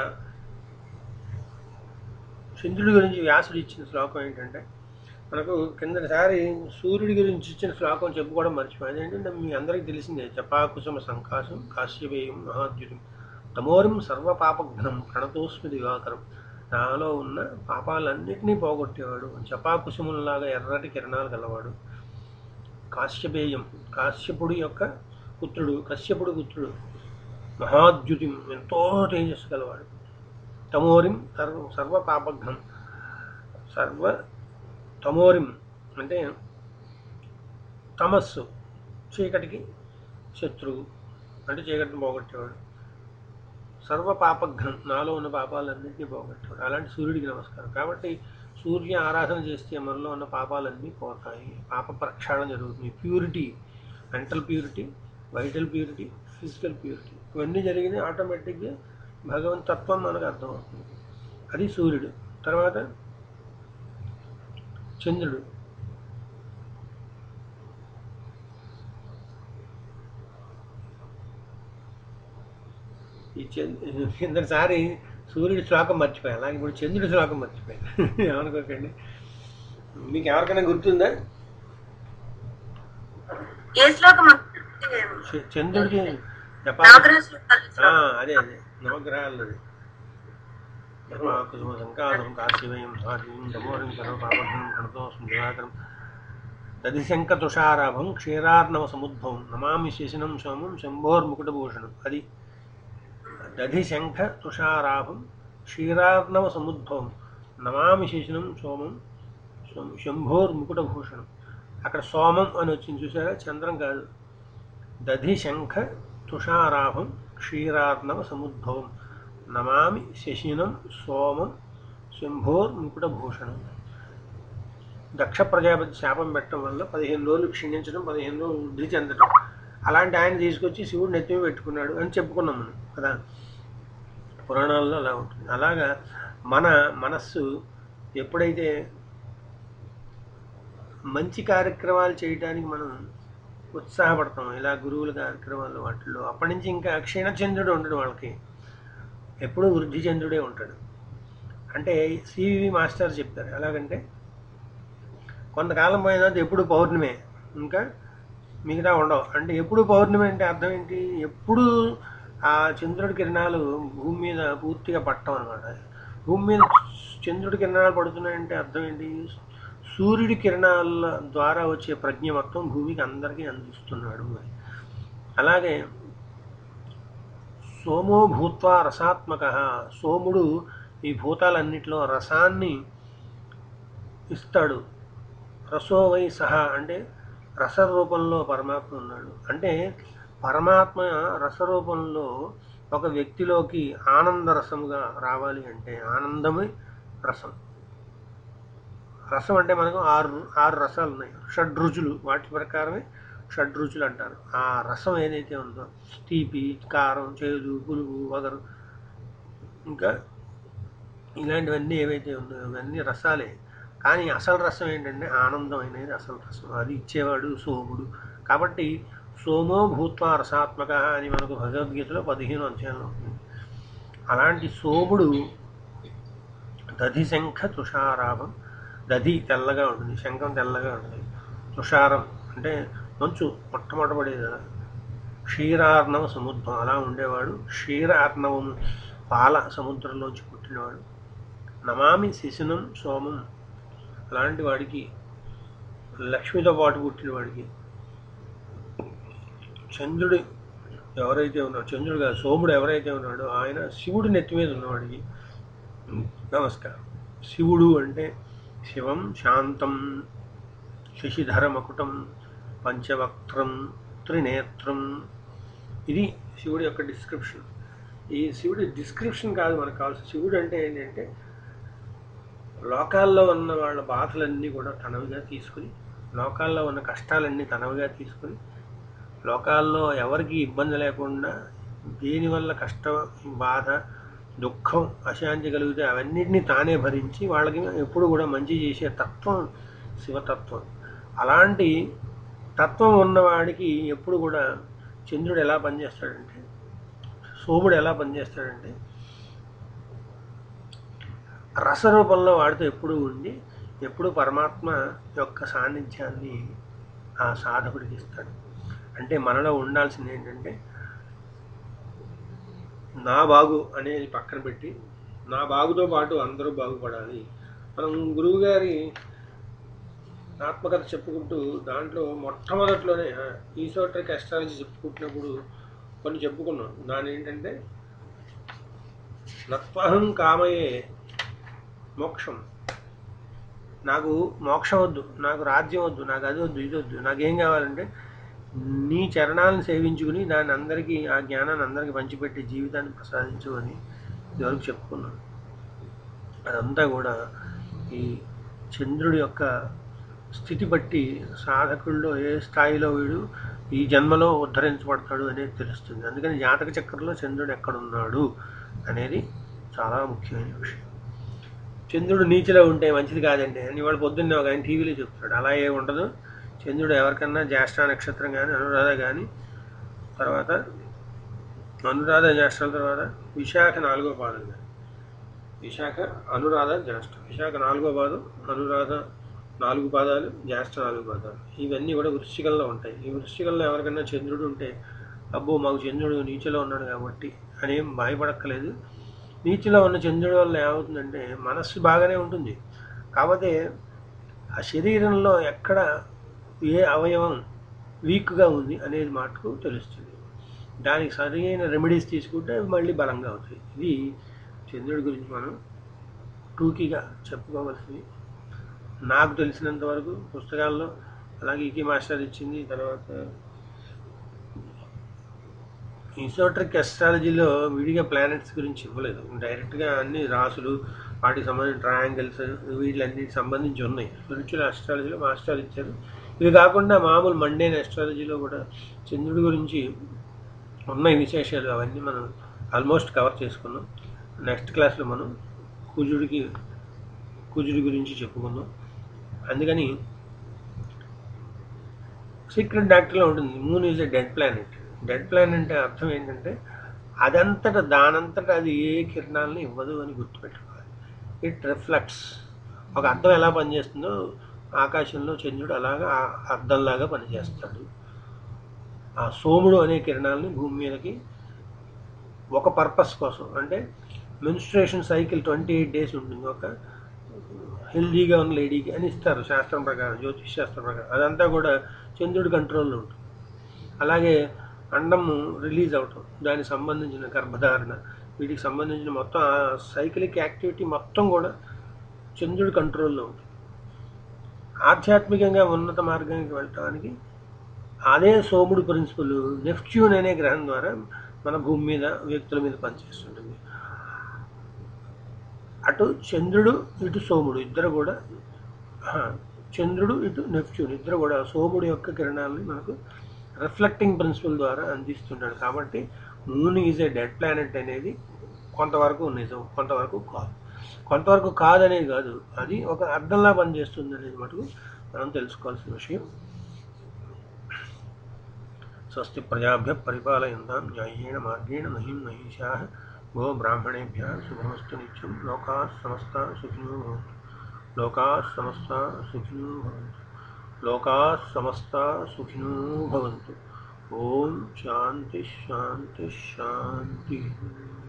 చంద్రుడి గురించి వ్యాసుడు ఇచ్చిన శ్లోకం ఏంటంటే మనకు కిందసారి సూర్యుడి గురించి ఇచ్చిన శ్లోకం చెప్పుకోవడం మర్చిపోయింది ఏంటంటే మీ అందరికీ తెలిసిందే జపాకుసుమ సంకాశం కాశ్యపేయం మహాద్యుతం తమోరం సర్వ పాపఘ్నం ప్రణతోస్మి దివాకరం నాలో ఉన్న పాపాలన్నింటినీ పోగొట్టేవాడు జపాకుసుములలాగా ఎర్రటి కిరణాలు గలవాడు కాశ్యపేయం కాశ్యపుడి యొక్క పుత్రుడు కశ్యపుడు పుత్రుడు మహాద్యుతిం ఎంతో తేజస్సు గలవాడు తమోరిం సర్వ సర్వ పాపఘ్నం సర్వ తమోరిం అంటే తమస్సు చీకటికి శత్రువు అంటే చీకటిని పోగొట్టేవాడు సర్వ పాపఘ్నం నాలో ఉన్న పాపాలన్నింటినీ పోగొట్టేవాడు అలాంటి సూర్యుడికి నమస్కారం కాబట్టి సూర్య ఆరాధన చేస్తే మనలో ఉన్న పాపాలన్నీ పోతాయి పాప ప్రక్షాళన జరుగుతుంది purity mental purity vital purity physical purity ఇవన్నీ జరిగితే ఆటోమేటిక్గా భగవంత్ తత్వం మనకు అర్థమవుతుంది అది సూర్యుడు తర్వాత చంద్రుడు ఈ చంద్ర కిందసారి సూర్యుడి శ్లోకం మర్చిపోయాను అలాగే ఇప్పుడు చంద్రుడి శ్లోకం మర్చిపోయాను ఏమనుకోకండి మీకు ఎవరికైనా గుర్తుందా ఏ శ్లోకం చ- చంద్రుడికి చెప్పాలి నవగ్రహ శ్లోకాలు ఆ, అదే అదే నవగ్రహాలది కుసుమ సంకాసం కాశీవయం సాధ్యం తమోరం సర్వపాపం గణతోస్మి దివాకరం దధిశంక తుషారాభం క్షీరార్ణవ సముద్భవం నమామి శశినం సోమం శంభోర్ముకుటభూషణం అది దధిశంఖ తుషారాభం క్షీరార్ణవ సముద్భవం నమామి శశినం సోమం శం- శంభోర్ముకుటభూషణం అక్కడ సోమం అని వచ్చింది చూసారా చంద్రం కాదు దధి శంఖ తుషారాభం క్షీరార్ణవ సముద్భవం నమామి శశినం సోమం శంభోర్ ముకుటభూషణం దక్ష ప్రజాపతి శాపం పెట్టడం వల్ల పదిహేను రోజులు క్షీణించడం పదిహేను రోజులు వృద్ధి చెందడం అలాంటి ఆయన తీసుకొచ్చి శివుడు నెత్తిమి పెట్టుకున్నాడు అని చెప్పుకున్నాం మనం కదా పురాణాల్లో అలా ఉంటుంది అలాగా మన మనస్సు ఎప్పుడైతే మంచి కార్యక్రమాలు చేయడానికి మనం ఉత్సాహపడతాం ఇలా గురువుల కార్యక్రమాలు వాటిల్లో అప్పటి నుంచి ఇంకా క్షీణచంద్రుడు ఉండడు వాళ్ళకి ఎప్పుడూ వృద్ధి చంద్రుడే ఉంటాడు అంటే సివి మాస్టర్ చెప్తారు ఎలాగంటే కొంతకాలం పోయిన తర్వాత ఎప్పుడు పౌర్ణమే ఇంకా మిగతా ఉండవు అంటే ఎప్పుడు పౌర్ణమి అంటే అర్థం ఏంటి ఎప్పుడు ఆ చంద్రుడి కిరణాలు భూమి మీద పూర్తిగా పట్టం అనమాట భూమి మీద చంద్రుడి కిరణాలు పడుతున్నాయంటే అర్థం ఏంటి సూర్యుడి కిరణాల ద్వారా వచ్చే ప్రజ్ఞ మొత్తం భూమికి అందరికీ అందిస్తున్నాడు అని. అలాగే సోమో భూత్వా రసాత్మక సోముడు ఈ భూతాలన్నిటిలో రసాన్ని ఇస్తాడు రసో వై సహా అంటే రస రూపంలో పరమాత్మ ఉన్నాడు అంటే పరమాత్మ రసరూపంలో ఒక వ్యక్తిలోకి ఆనంద రసముగా రావాలి అంటే ఆనందమే రసం రసం అంటే మనకు ఆరు ఆరు రసాలు ఉన్నాయి షడ్ రుచులు వాటి ప్రకారమే షడ్ రుచులు అంటారు ఆ రసం ఏదైతే ఉందో తీపి కారం చేదు పులుగు వగరు ఇంకా ఇలాంటివన్నీ ఏవైతే ఉన్నాయో అవన్నీ రసాలే కానీ అసలు రసం ఏంటంటే ఆనందం అనేది అసలు రసం అది ఇచ్చేవాడు సోముడు కాబట్టి సోమో భూత్వా రసాత్మక అని మనకు భగవద్గీతలో పదిహేను అధ్యాయంలో ఉంటుంది అలాంటి సోముడు దధి శంఖ తుషారాభం దధి తెల్లగా ఉంటుంది శంఖం తెల్లగా ఉంటుంది తుషారం అంటే మంచు మొట్టమొదటిపడేది కదా. క్షీరార్ణవ సముద్రం అలా ఉండేవాడు క్షీరార్ణవం పాల సముద్రంలోంచి పుట్టినవాడు నమామి శిశునం సోమం అలాంటి వాడికి లక్ష్మితో పాటు పుట్టిన వాడికి చంద్రుడు ఎవరైతే ఉన్నాడో చంద్రుడు కాదు సోముడు ఎవరైతే ఉన్నాడో ఆయన శివుడి నెత్తి మీద ఉన్నవాడికి నమస్కారం శివుడు అంటే శివం శాంతం శశిధర మకుటం పంచవక్త్రం త్రినేత్రం ఇది శివుడి యొక్క డిస్క్రిప్షన్ ఈ శివుడి డిస్క్రిప్షన్ కాదు మనకు కావాల్సిన శివుడు అంటే ఏంటంటే లోకాల్లో ఉన్న వాళ్ళ బాధలన్నీ కూడా తనవిగా తీసుకుని లోకాల్లో ఉన్న కష్టాలన్నీ తనవిగా తీసుకుని లోకాల్లో ఎవరికి ఇబ్బంది లేకుండా దేనివల్ల కష్టం బాధ దుఃఖం అశాంతి కలిగితే అవన్నిటినీ తానే భరించి వాళ్ళకి ఎప్పుడు కూడా మంచి చేసే తత్వం శివతత్వం అలాంటి తత్వం ఉన్నవాడికి ఎప్పుడు కూడా చంద్రుడు ఎలా పనిచేస్తాడంటే సోముడు ఎలా పనిచేస్తాడంటే రసరూపంలో వాడితో ఎప్పుడు ఉండి ఎప్పుడు పరమాత్మ యొక్క సాన్నిధ్యాన్ని ఆ సాధకుడికి ఇస్తాడు అంటే మనలో ఉండాల్సింది ఏంటంటే నా బాగు అనేది పక్కన పెట్టి నా బాగుతో పాటు అందరూ బాగుపడాలి మనం గురువుగారి ఆత్మకథ చెప్పుకుంటూ దాంట్లో మొట్టమొదట్లోనే ఈసోట్రిక్ అస్ట్రాలజీ చెప్పుకుంటున్నప్పుడు కొన్ని చెప్పుకున్నాం దాని ఏంటంటే నత్వహం కామయే మోక్షం నాకు మోక్షం వద్దు నాకు రాజ్యం వద్దు నాకు అది వద్దు ఇది వద్దు నాకేం కావాలంటే నీ చరణాలను సేవించుకుని దాన్ని అందరికీ ఆ జ్ఞానాన్ని అందరికీ పంచిపెట్టి జీవితాన్ని ప్రసాదించు అని ఇదివరకు చెప్పుకున్నాను అదంతా కూడా ఈ చంద్రుడి యొక్క స్థితి బట్టి సాధకుల్లో ఏ స్థాయిలో వీడు ఈ జన్మలో ఉద్ధరించబడతాడు అనేది తెలుస్తుంది అందుకని జాతక చక్రంలో చంద్రుడు ఎక్కడున్నాడు అనేది చాలా ముఖ్యమైన విషయం చంద్రుడు నీచిలో ఉంటే మంచిది కాదండి అని వాడు పొద్దున్నే ఒక ఆయన టీవీలో చెప్తాడు అలా ఏ ఉండదు చంద్రుడు ఎవరికన్నా జ్యేష్ఠ నక్షత్రం కానీ అనురాధ కానీ తర్వాత అనురాధ జ్యేష్ఠల తర్వాత విశాఖ నాలుగో పాదం కానీ విశాఖ అనురాధ జ్యేష్ఠ విశాఖ నాలుగో పాదం అనురాధ నాలుగు పాదాలు జ్యేష్ఠ నాలుగు పాదాలు ఇవన్నీ కూడా వృశ్చికంలో ఉంటాయి ఈ వృశ్చికంలో ఎవరికైనా చంద్రుడు ఉంటే అబ్బో మాకు చంద్రుడు నీచలో ఉన్నాడు కాబట్టి అనేం భయపడక్కలేదు నీచలో ఉన్న చంద్రుడి వల్ల ఏమవుతుందంటే మనస్సు బాగానే ఉంటుంది కాకపోతే ఆ శరీరంలో ఎక్కడ ఏ అవయవం వీక్గా ఉంది అనేది మటుకు తెలుస్తుంది దానికి సరైన రెమెడీస్ తీసుకుంటే అవి మళ్ళీ బలంగా అవుతాయి ఇది చంద్రుడి గురించి మనం టూకీగా చెప్పుకోవాల్సింది నాకు తెలిసినంత వరకు పుస్తకాల్లో అలాగే ఈకి మాస్టర్ ఇచ్చింది తర్వాత ఈసోట్రిక్ ఎస్ట్రాలజీలో విడిగా ప్లానెట్స్ గురించి ఇవ్వలేదు డైరెక్ట్గా అన్ని రాసులు వాటికి సంబంధించిన ట్రయాంగిల్స్ వీటిలన్నిటికి సంబంధించి ఉన్నాయి స్పిరిచువల్ అస్ట్రాలజీలో మాస్టర్లు ఇచ్చారు ఇవి కాకుండా మామూలు మండేన్ అస్ట్రాలజీలో కూడా చంద్రుడి గురించి ఉన్నాయి విశేషాలు అవన్నీ మనం ఆల్మోస్ట్ కవర్ చేసుకున్నాం నెక్స్ట్ క్లాస్లో మనం కుజుడికి కుజుడి గురించి చెప్పుకుందాం అందుకని సీక్రెట్ డాక్టర్లో ఉంటుంది moon is a dead planet dead planet అంటే అర్థం ఏంటంటే అదంతట దానంతట అది ఏ కిరణాలని ఇవ్వదు అని గుర్తుపెట్టుకోవాలి ఇట్ రిఫ్లెక్ట్స్ ఒక అద్దం ఎలా పనిచేస్తుందో ఆకాశంలో చంద్రుడు అలాగా ఆ అద్దంలాగా పనిచేస్తాడు ఆ సోముడు అనే కిరణాలని భూమి మీదకి ఒక పర్పస్ కోసం అంటే menstruation cycle twenty eight days ఉంటుంది ఒక హెల్దీగా ఉన్న లేడీకి అని ఇస్తారు శాస్త్రం ప్రకారం జ్యోతిష్ శాస్త్రం ప్రకారం అదంతా కూడా చంద్రుడి కంట్రోల్లో ఉంటుంది అలాగే అండము రిలీజ్ అవటం దానికి సంబంధించిన గర్భధారణ వీటికి సంబంధించిన మొత్తం ఆ సైకిలిక్ యాక్టివిటీ మొత్తం కూడా చంద్రుడి కంట్రోల్లో ఉంటుంది ఆధ్యాత్మికంగా ఉన్నత మార్గానికి వెళ్ళటానికి అదే సోముడు ప్రిన్సిపల్ నెఫ్ట్యూన్ అనే గ్రహం ద్వారా మన భూమి మీద వ్యక్తుల మీద పనిచేస్తుంటుంది అటు చంద్రుడు ఇటు సోముడు ఇద్దరు కూడా ఆ, చంద్రుడు ఇటు నెప్ట్యూన్ ఇద్దరు కూడా సోముడు యొక్క కిరణాలని మనకు రిఫ్లెక్టింగ్ ప్రిన్సిపల్ ద్వారా అందిస్తున్నాడు కాబట్టి moon is a dead planet అనేది కొంతవరకు నిజం కొంతవరకు కాదు కొంతవరకు కాదనేది కాదు అది ఒక అర్థంలా పనిచేస్తుంది అనేది మటుకు మనం తెలుసుకోవాల్సిన విషయం స్వస్తి ప్రజాభ్య పరిపాలయంతాం న్యాయేణ మార్గేణ మహిం మహిషా గో బ్రాహ్మణేభ్య శుభమస్తు నిత్యం లోకా సమస్త సుఖినో భవంతు లోకా సమస్త సుఖినో భవంతు లోకా సమస్త సుఖినో భవంతు ఓం శాంతి శాంతి శాంతి